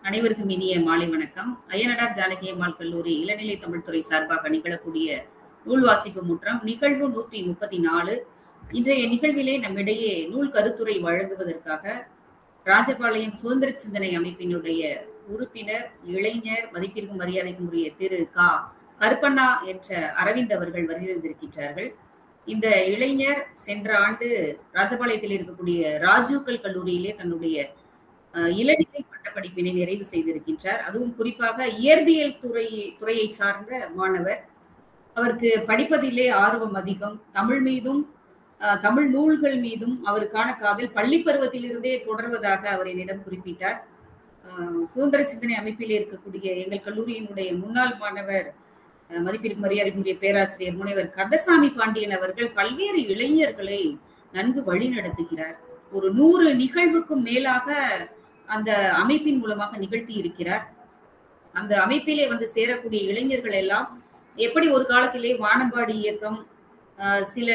அனைவருக்கும் இனிய மாலை வணக்கம் அய்யனடார் ஜானகி அம்மாள் கல்லூரி இளநிலை தமிழ்துறை சார்பாக நிகழக்கூடிய நூல் வாசிப்பு முற்றம் நிகழ்வு நூத்தி முப்பத்தி நாலு இன்றைய நிகழ்விலே நம்மிடையே நூல் கருத்துரை வழங்குவதற்காக ராஜபாளையம் சுதந்திர சிந்தனை அமைப்பினுடைய உறுப்பினர் இளைஞர் மதிப்பிற்கும் மரியாதைக்கும் உரிய திரு கா கருப்பண்ணா என்ற அரவிந்த் அவர்கள் வருகிறந்திருக்கின்றார்கள் இந்த இளைஞர் சென்ற ஆண்டு ராஜபாளையத்தில் இருக்கக்கூடிய ராஜூக்கல் கல்லூரியிலே தன்னுடைய அஹ், இளநிலை பட்டப்படிப்பினை நிறைவு செய்திருக்கின்றார் அதுவும் குறிப்பாக இயற்பியல் துறை துறையை சார்ந்த மாணவர் அவருக்கு படிப்பதிலே ஆர்வம் அதிகம் தமிழ் மீதும் அஹ், தமிழ் நூல்கள் மீதும் அவருக்கான காதல் பள்ளி பருவத்திலிருந்தே தொடர்வதாக அவர் என்னிடம் குறிப்பிட்டார் அஹ், சுதந்திர சிந்தனை அமைப்பில் இருக்கக்கூடிய எங்கள் கல்லூரியினுடைய முன்னாள் மாணவர் அஹ், மதிப்பிற்கு மரியாதைக்குரிய பேராசிரியர் முனைவர் கந்தசாமி பாண்டியன் அவர்கள் பல்வேறு இளைஞர்களை நன்கு வழி நடத்துகிறார் ஒரு நூறு நிகழ்வுக்கும் மேலாக அந்த அமைப்பின் மூலமாக நிகழ்த்தி இருக்கிறார் அந்த அமைப்பிலே வந்து சேரக்கூடிய இளைஞர்கள் எல்லாம் எப்படி ஒரு காலத்திலே வானம்பாடி இயக்கம் ஆஹ் சில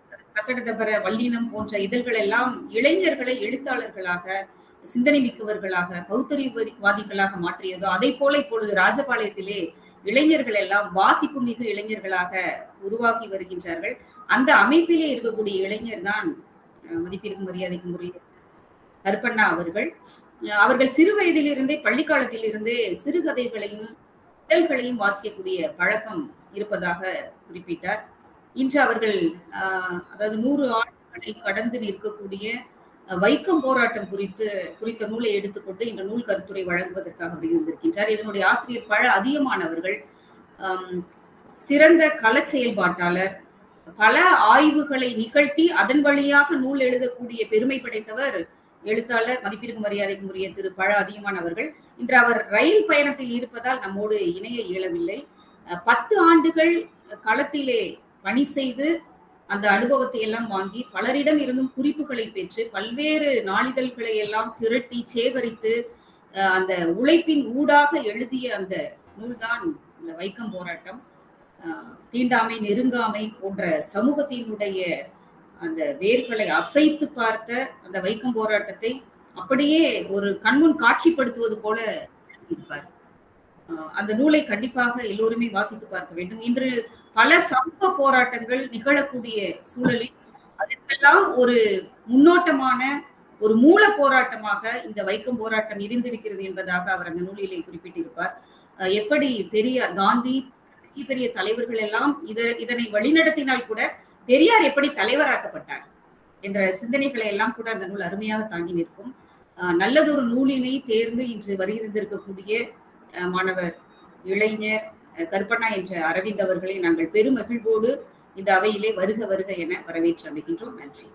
கசடதபர வல்லினம் போன்ற இதழ்கள் எல்லாம் இளைஞர்களை எழுத்தாளர்களாக சிந்தனை மிக்கவர்களாக பௌத்தறிவாதிகளாக மாற்றியதோ அதை போல இப்பொழுது ராஜபாளையத்திலே இளைஞர்கள் எல்லாம் வாசிப்பு மிகு இளைஞர்களாக உருவாகி வருகின்றார்கள் அந்த அமைப்பிலே இருக்கக்கூடிய இளைஞர் தான் மதிப்பிற்கும் மரியாதைக்கும் உரிய கருப்பண்ணா அவர்கள் அஹ் அவர்கள் சிறு வயதிலிருந்தே பள்ளிக்காலத்தில் இருந்தே சிறுகதைகளையும் இதழ்களையும் வாசிக்கக்கூடிய பழக்கம் இருப்பதாக குறிப்பிட்டார் இன்று அவர்கள் ஆஹ் அதாவது நூறு ஆண்டுகளை கடந்து நிற்கக்கூடிய அஹ், வைக்கம் போராட்டம் குறித்து குறித்த நூலை எடுத்துக்கொண்டு இந்த நூல் கருத்துரை வழங்குவதற்காக வந்திருக்கின்றார் இதனுடைய ஆசிரியர் பல அதிகமானவர்கள் ஆம், சிறந்த கள செயல்பாட்டாளர் பல ஆய்வுகளை நிகழ்த்தி அதன் வழியாக நூல் எழுதக்கூடிய பெருமை படைத்தவர் எழுத்தாளர் மதிப்பிற்கு மரியாதைக்கு உரிய திரு பழ அதிகமான் அவர்கள் இன்று அவர் ரயில் பயணத்தில் இருப்பதால் நம்மோடு இணைய இயலவில்லை அஹ் பத்து ஆண்டுகள் களத்திலே பணி செய்து அந்த அனுபவத்தை எல்லாம் வாங்கி பலரிடம் இருந்தும் குறிப்புகளை பெற்று பல்வேறு நாளிதழ்களை எல்லாம் திரட்டி சேகரித்து அஹ் அந்த உழைப்பின் ஊடாக எழுதிய அந்த நூல்தான் இந்த வைக்கம் போராட்டம் அஹ் தீண்டாமை நெருங்காமை போன்ற சமூகத்தினுடைய அந்த வேர்களை அசைத்து பார்த்த அந்த வைக்கம் போராட்டத்தை அப்படியே ஒரு கண்முன் காட்சிப்படுத்துவது போல இருப்பார் அஹ் அந்த நூலை கண்டிப்பாக எல்லோருமே வாசித்து பார்க்க வேண்டும் இன்று பல சமூக போராட்டங்கள் நிகழக்கூடிய சூழலில் அதற்கெல்லாம் ஒரு முன்னோட்டமான ஒரு மூல போராட்டமாக இந்த வைக்கம் போராட்டம் இருந்திருக்கிறது என்பதாக அவர் அந்த நூலிலே குறிப்பிட்டிருப்பார் அஹ் எப்படி பெரியார் காந்தி பெரிய பெரிய தலைவர்கள் எல்லாம் இத இதனை வழிநடத்தினால் கூட பெரியார் எப்படி தலைவராக்கப்பட்டார் என்ற சிந்தனைகளை எல்லாம் கூட அந்த நூல் அருமையாக தாங்கி நிற்கும் அஹ் நல்லதொரு நூலினை தேர்ந்து இன்று வருகின்றிருக்கக்கூடிய அஹ் மாணவர் இளைஞர் அஹ் கருப்பண்ணா என்ற அரவிந்த் அவர்களை நாங்கள் பெருமகிழ்வோடு இந்த அவையிலே வருக வருக என வரவேற்று அமைகின்றோம் நன்றி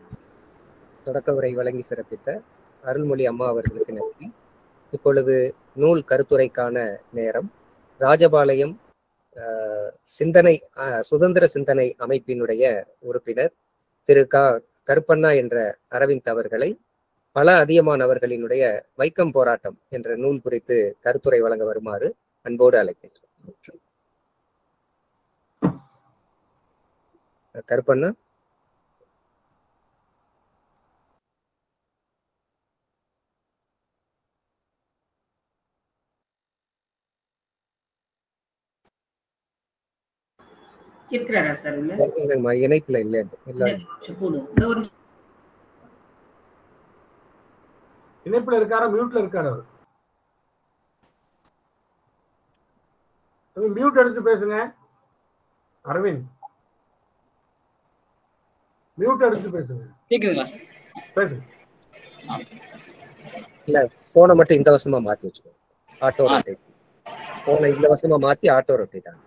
தொடக்க உரை வழங்கி சிறப்பித்த அருள்மொழி அம்மா அவர்களுக்கு நன்றி இப்பொழுது நூல் கருத்துரைக்கான நேரம் ராஜபாளையம் ஆஹ், சிந்தனை ஆஹ், சுதந்திர சிந்தனை அமைப்பினுடைய உறுப்பினர் திரு க கருப்பண்ணா என்ற அரவிந்த் அவர்களை பல அதிகமானவர்களினுடைய வைக்கம் போராட்டம் என்ற நூல் குறித்து கருத்துரை வழங்க வருமாறு அன்போடு அழைக்கின்றோம் கருப்பண்ணா இருக்கிறாரா சார் உள்ள இல்லைங்கம்மா, இணைப்புல இல்லை இல்ல இந்த நிமிஷம் போடுவோம் இந்த ஒரு இணைப்புல இருக்காரா மியூட்ல இருக்காரு அவர் மியூட் எடுத்து பேசுங்க அரவிந்த் மியூட் எடுத்து பேசுங்க கேக்குதுங்களா சார் பேசுங்க போனை மட்டும் இந்த வசமா மாத்தி வச்சுக்கோ ஆட்டோ ரொட்டேட் போனை இந்த வசமா மாத்தி ஆட்டோ ரொட்டேட் ஆகும்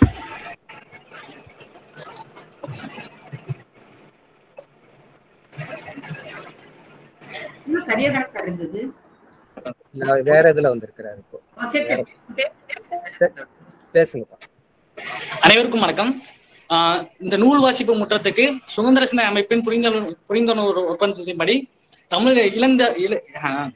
இன்னும் சரியா தானே சார் இருந்தது இல்ல வேற இதுல வந்திருக்கிறாரு இப்போ ஓ, சரி சரி சரி. பேசுங்கப்பா அனைவருக்கும் வணக்கம் ஆஹ் இந்த நூல் வாசிப்பு முற்றத்துக்கு சுதந்திர சிந்தனை அமைப்பின் புரிந்துணர்வு புரிந்துணர்வு ஒப்பந்தத்தின்படி தமிழ் இளந்த இள ஆஹ்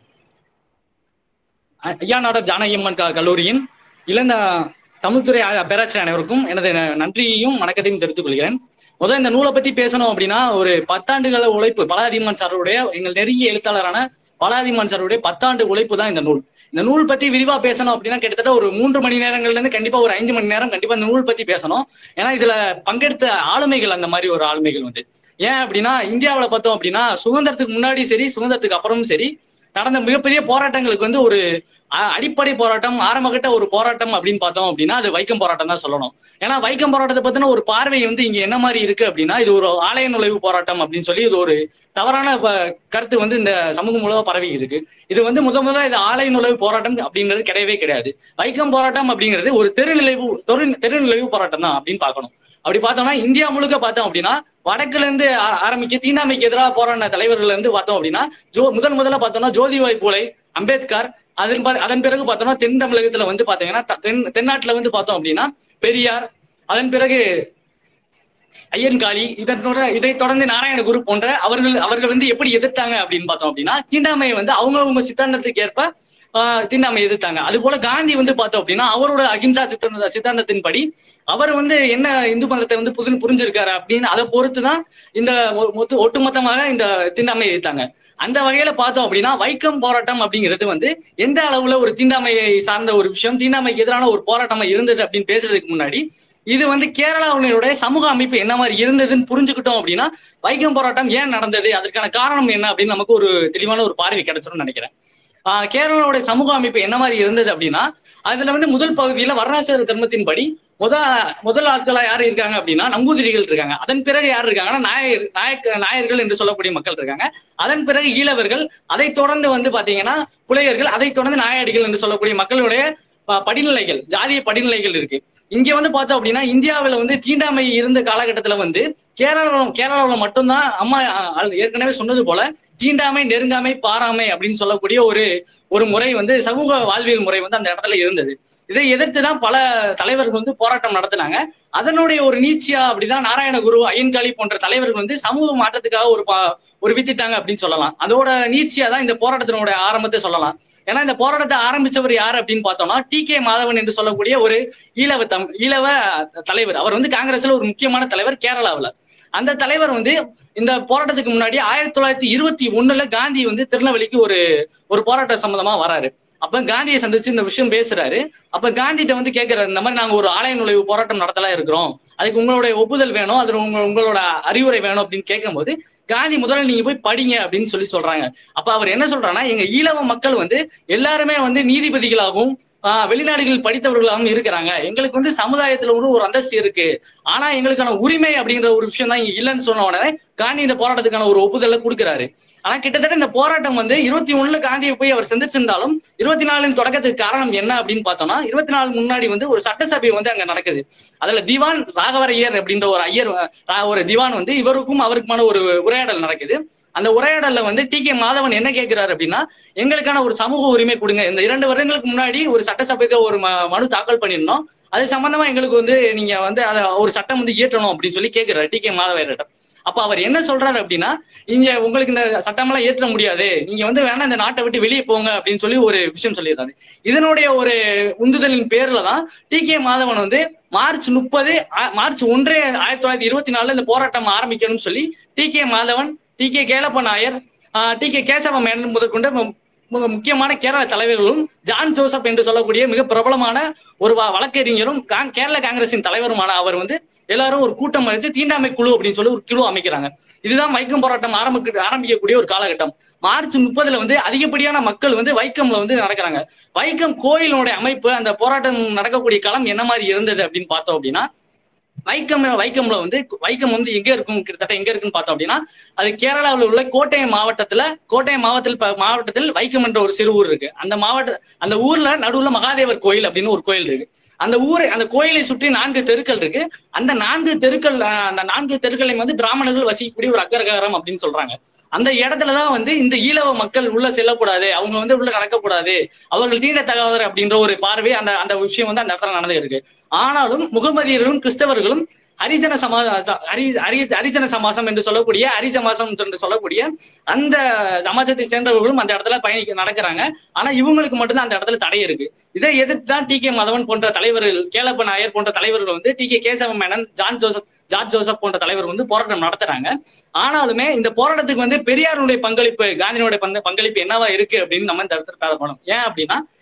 ஐயா நாடர் ஜானகியம்மன் க- கல்லூரியின் இளந்த தமிழ்துறை ஆ- பேராசிரியர் அனைவருக்கும் எனது ந- நன்றியையும் வணக்கத்தையும் தெரிவித்துக் கொள்கிறேன் முதல் இந்த நூலை பத்தி பேசணும் அப்படின்னா ஒரு பத்தாண்டுகள உழைப்பு பலாதிமான் சாருடைய எங்கள் நெருங்கிய எழுத்தாளரான பலாதிமான் சாருடைய பத்தாண்டு உழைப்பு தான் இந்த நூல் இந்த நூல் பத்தி விரிவா பேசணும் அப்படின்னா கிட்டத்தட்ட ஒரு மூன்று மணி நேரங்கள்ல இருந்து கண்டிப்பா ஒரு ஐந்து மணி நேரம் கண்டிப்பா இந்த நூல் பத்தி பேசணும் ஏன்னா இதுல பங்கெடுத்த ஆளுமைகள் அந்த மாதிரி ஒரு ஆளுமைகள் வந்து ஏன் அப்படின்னா இந்தியாவுல பார்த்தோம் அப்படின்னா சுதந்திரத்துக்கு முன்னாடி சரி சுதந்திரத்துக்கு அப்புறமும் சரி நடந்த மிகப்பெரிய போராட்டங்களுக்கு வந்து ஒரு அ- அடிப்படை போராட்டம் ஆரம்பகட்ட ஒரு போராட்டம் அப்படின்னு பார்த்தோம் அப்படின்னா அது வைக்கம் போராட்டம் தான் சொல்லணும் ஏன்னா வைக்கம் போராட்டத்தை பத்தின ஒரு பார்வை வந்து இங்க என்ன மாதிரி இருக்கு அப்படின்னா இது ஒரு ஆலய நுழைவு போராட்டம் அப்படின்னு சொல்லி இது ஒரு தவறான ப- கருத்து வந்து இந்த சமூகம் முழுவதும் பரவி இருக்கு இது வந்து முத முதல்ல இது ஆலய நுழைவு போராட்டம் அப்படிங்கிறது கிடையவே கிடையாது வைக்கம் போராட்டம் அப்படிங்கிறது ஒரு தெருநிலைவு தெரு தெருநிலைவு போராட்டம் தான் அப்படின்னு பார்க்கணும் அப்படி பார்த்தோம்னா இந்தியா முழுக்க பார்த்தோம் அப்படின்னா வடக்குல இருந்து ஆ- ஆரம்பிக்க தீண்டாமைக்கு எதிராக போராடின தலைவர்கள் இருந்து பார்த்தோம் அப்படின்னா ஜோ முதல் முதல்ல பார்த்தோம்னா ஜோதிபாய் பூலே அம்பேத்கர் அதன் ப- அதன் பிறகு பார்த்தோம்னா தென் தமிழகத்துல வந்து பாத்தீங்கன்னா த- தென் தென்னாட்டுல வந்து பார்த்தோம் அப்படின்னா பெரியார் அதன் பிறகு ஐயன்காளி இதன் தொடர் இதை தொடர்ந்து நாராயணகுரு போன்ற அவர்கள் அவர்கள் வந்து எப்படி எதிர்த்தாங்க அப்படின்னு பார்த்தோம் அப்படின்னா தீண்டாமையை வந்து அவங்கவங்க சித்தாந்தத்துக்கு ஏற்ப ஆஹ் தீண்டாமை எதிர்த்தாங்க அது போல காந்தி வந்து பார்த்தோம் அப்படின்னா அவரோட அகிம்சா சித்தாந்த சித்தாந்தத்தின்படி அவர் வந்து என்ன இந்து மதத்தை வந்து புது புரிஞ்சிருக்காரு அப்படின்னு அதை பொறுத்து தான் இந்த மொ- மொத்த ஒட்டுமொத்தமாக இந்த தீண்டாமையை எதிர்த்தாங்க அந்த வகையில பார்த்தோம் அப்படின்னா வைக்கம் போராட்டம் அப்படிங்கிறது வந்து எந்த அளவுல ஒரு தீண்டாமையை சார்ந்த ஒரு விஷயம் தீண்டாமைக்கு எதிரான ஒரு போராட்டமா இருந்தது அப்படின்னு பேசுறதுக்கு முன்னாடி இது வந்து கேரளாவினுடைய சமூக அமைப்பு என்ன மாதிரி இருந்ததுன்னு புரிஞ்சுக்கிட்டோம் அப்படின்னா வைக்கம் போராட்டம் ஏன் நடந்தது அதற்கான காரணம் என்ன அப்படின்னு நமக்கு ஒரு தெளிவான ஒரு பார்வை கிடைச்சிரும்னு நினைக்கிறேன் ஆஹ் கேரளாவுடைய சமூக அமைப்பு என்ன மாதிரி இருந்தது அப்படின்னா அதுல வந்து முதல் பகுதியில வர்ணாசிர தர்மத்தின்படி முத முதல் ஆட்களா யார் இருக்காங்க அப்படின்னா நம்பூதிரிகள் இருக்காங்க அதன் பிறகு யார் இருக்காங்கன்னா நாயர் நாயக்க நாயர்கள் என்று சொல்லக்கூடிய மக்கள் இருக்காங்க அதன் பிறகு ஈழவர்கள் அதை தொடர்ந்து வந்து பாத்தீங்கன்னா புலையர்கள் அதை தொடர்ந்து நாயாடிகள் என்று சொல்லக்கூடிய மக்களுடைய ப- படிநிலைகள் ஜாதிய படிநிலைகள் இருக்கு இங்க வந்து பார்த்தோம் அப்படின்னா இந்தியாவுல வந்து தீண்டாமை இருந்த காலகட்டத்துல வந்து கேரளம் கேரளாவில் மட்டும்தான் அம்மா அஹ், ஏற்கனவே சொன்னது போல தீண்டாமை நெருங்காமை பாராமை அப்படின்னு சொல்லக்கூடிய ஒரு ஒரு முறை வந்து சமூக வாழ்வியல் முறை வந்து அந்த இடத்துல இருந்தது இதை எதிர்த்து தான் பல தலைவர்கள் வந்து போராட்டம் நடத்தினாங்க அதனுடைய ஒரு நீட்சியா அப்படிதான் நாராயணகுரு ஐயன்காளி போன்ற தலைவர்கள் வந்து சமூக மாற்றத்துக்காக ஒரு பா- ஒரு வித்திட்டாங்க அப்படின்னு சொல்லலாம் அதோட நீட்சியா தான் இந்த போராட்டத்தினுடைய ஆரம்பத்தை சொல்லலாம் ஏன்னா இந்த போராட்டத்தை ஆரம்பிச்சவர் யார் அப்படின்னு பார்த்தோம்னா டி கே மாதவன் என்று சொல்லக்கூடிய ஒரு ஈழவ தம் ஈழவ தலைவர் அவர் வந்து காங்கிரஸ்ல ஒரு முக்கியமான தலைவர் கேரளாவுல அந்த தலைவர் வந்து இந்த போராட்டத்துக்கு முன்னாடி ஆயிரத்தி தொள்ளாயிரத்தி இருபத்தி ஒண்ணுல காந்தி வந்து திருநெல்வேலிக்கு ஒரு ஒரு போராட்டம் சம்பந்தமா வராரு அப்ப காந்தியை சந்திச்சு இந்த விஷயம் பேசுறாரு அப்ப காந்திட்ட வந்து கேட்கிறாரு இந்த மாதிரி நாங்க ஒரு ஆலய நுழைவு போராட்டம் நடத்தலாம் இருக்கிறோம் அதுக்கு உங்களுடைய ஒப்புதல் வேணும் அதுல உங்க உங்களோட அறிவுரை வேணும் அப்படின்னு கேட்கும்போது காந்தி முதல்ல நீங்க போய் படிங்க அப்படின்னு சொல்லி சொல்றாங்க அப்ப அவர் என்ன சொல்றாருன்னா எங்க ஈழவ மக்கள் வந்து எல்லாருமே வந்து நீதிபதிகளாகவும் ஆஹ் வெளிநாடுகளில் படித்தவர்களாகவும் இருக்கிறாங்க எங்களுக்கு வந்து சமுதாயத்துல வந்து ஒரு அந்தஸ்து இருக்கு ஆனா எங்களுக்கான உரிமை அப்படிங்கிற ஒரு விஷயம் தான் இங்க இல்லைன்னு சொன்ன உடனே காந்தி இந்த போராட்டத்துக்கான ஒரு ஒப்புதலை கொடுக்கிறாரு ஆனா கிட்டத்தட்ட இந்த போராட்டம் வந்து இருபத்தி ஒண்ணுல காந்தியை போய் அவர் சந்திச்சிருந்தாலும் இருபத்தி நாலின் தொடக்கத்துக்கு காரணம் என்ன அப்படின்னு பார்த்தோம்னா இருபத்தி நாலு முன்னாடி வந்து ஒரு சட்டசபை வந்து அங்க நடக்குது அதுல திவான் ராகவரையர் அப்படின்ற ஒரு ஐயர் அஹ், ஒரு திவான் வந்து இவருக்கும் அவருக்குமான ஒரு உரையாடல் நடக்குது அந்த உரையாடல்ல வந்து டி கே மாதவன் என்ன கேட்கிறாரு அப்படின்னா எங்களுக்கான ஒரு சமூக உரிமை கொடுங்க இந்த இரண்டு வருடங்களுக்கு முன்னாடி ஒரு சட்டசபைக்கு ஒரு ம- மனு தாக்கல் பண்ணியிருந்தோம் அது சம்பந்தமா எங்களுக்கு வந்து நீங்க வந்து அத ஒரு சட்டம் வந்து இயற்றணும் அப்படின்னு சொல்லி கேட்கிறாரு டி கே மாதவரிடம் அப்ப அவர் என்ன சொல்றாரு அப்படின்னா இங்க உங்களுக்கு இந்த சட்டமெல்லாம் ஏற்ற முடியாது நீங்க வந்து வேணா இந்த நாட்டை விட்டு வெளியே போங்க அப்படின்னு சொல்லி ஒரு விஷயம் சொல்லிடுறாரு இதனுடைய ஒரு உந்துதலின் பேர்ல தான் டி கே மாதவன் வந்து மார்ச் முப்பது மார்ச் ஒன்று ஆயிரத்தி தொள்ளாயிரத்தி இருபத்தி நாலுல இந்த போராட்டம் ஆரம்பிக்கணும்னு சொல்லி T K Madhavan T K Kelappa Nair T K Kesava Menon முதற்கொண்டு மு- மு- முக்கியமான கேரள தலைவர்களும் ஜான் ஜோசப் என்று சொல்லக்கூடிய மிக பிரபலமான ஒரு வ- வழக்கறிஞரும் கா- கேரள காங்கிரசின் தலைவருமான அவர் வந்து எல்லாரும் ஒரு கூட்டம் அழைச்சு தீண்டாமை குழு அப்படின்னு சொல்லி ஒரு குழு அமைக்கிறாங்க இதுதான் வைக்கம் போராட்டம் ஆரம்பிக்க ஆரம்பிக்கக்கூடிய ஒரு காலகட்டம் மார்ச் முப்பதுல வந்து அதிகப்படியான மக்கள் வந்து வைக்கம்ல வந்து நடக்கிறாங்க வைக்கம் கோயிலுடைய அமைப்பு அந்த போராட்டம் நடக்கக்கூடிய களம் என்ன மாதிரி இருந்தது அப்படின்னு பார்த்தோம் அப்படின்னா வைக்கம் வைக்கம்ல வந்து வைக்கம் வந்து எங்க இருக்கும் கிட்டத்தட்ட எங்க இருக்குன்னு பார்த்தோம் அப்படின்னா அது கேரளாவில் உள்ள கோட்டயம் மாவட்டத்துல கோட்டயம் மாவட்டத்தில் ப- மாவட்டத்தில் வைக்கம் என்ற ஒரு சிறு ஊர் இருக்கு அந்த மாவட்ட அந்த ஊர்ல நடுவுல மகாதேவர் கோயில் அப்படின்னு ஒரு கோயில் இருக்கு அந்த ஊரை அந்த கோயிலை சுற்றி நான்கு தெருக்கள் இருக்கு அந்த நான்கு தெருக்கள் அஹ், அந்த நான்கு தெருக்களை வந்து பிராமணர்கள் வசிக்கக்கூடிய ஒரு அக்கரகாரம் அப்படின்னு சொல்றாங்க அந்த இடத்துலதான் வந்து இந்த ஈழவ மக்கள் உள்ள செல்லக்கூடாது அவங்க வந்து உள்ள நடக்கக்கூடாது அவர்கள் தீண்டத்தகாதவர் அப்படின்ற ஒரு பார்வை அந்த அந்த விஷயம் வந்து அந்த இடத்துல நடந்து இருக்கு ஆனாலும் முகமதியர்களும் கிறிஸ்தவர்களும் ஹரிஜன சமா ஹரி ஹரி ஹரிஜன சமாசம் என்று சொல்லக்கூடிய ஹரிஜமாசம் என்று சொல்லக்கூடிய அந்த சமாஜத்தை சேர்ந்தவர்களும் அந்த இடத்துல பயணிக்க நடக்கிறாங்க ஆனா இவங்களுக்கு மட்டும்தான் அந்த இடத்துல தடை இருக்கு இதை எதிர்த்து தான் டி கே மதவன் போன்ற தலைவர்கள் கேளப்ப நாயர் போன்ற தலைவர்கள் வந்து T K Kesava Menon John Joseph George Joseph போன்ற தலைவர் வந்து போராட்டம் நடத்துறாங்க ஆனாலுமே இந்த போராட்டத்துக்கு வந்து பெரியாருடைய பங்களிப்பு காந்தியினுடைய பங்க- பங்களிப்பு என்னவா இருக்கு அப்படின்னு நம்ம இந்த இடத்துல பார்க்கணும் ஏன் அப்படின்னா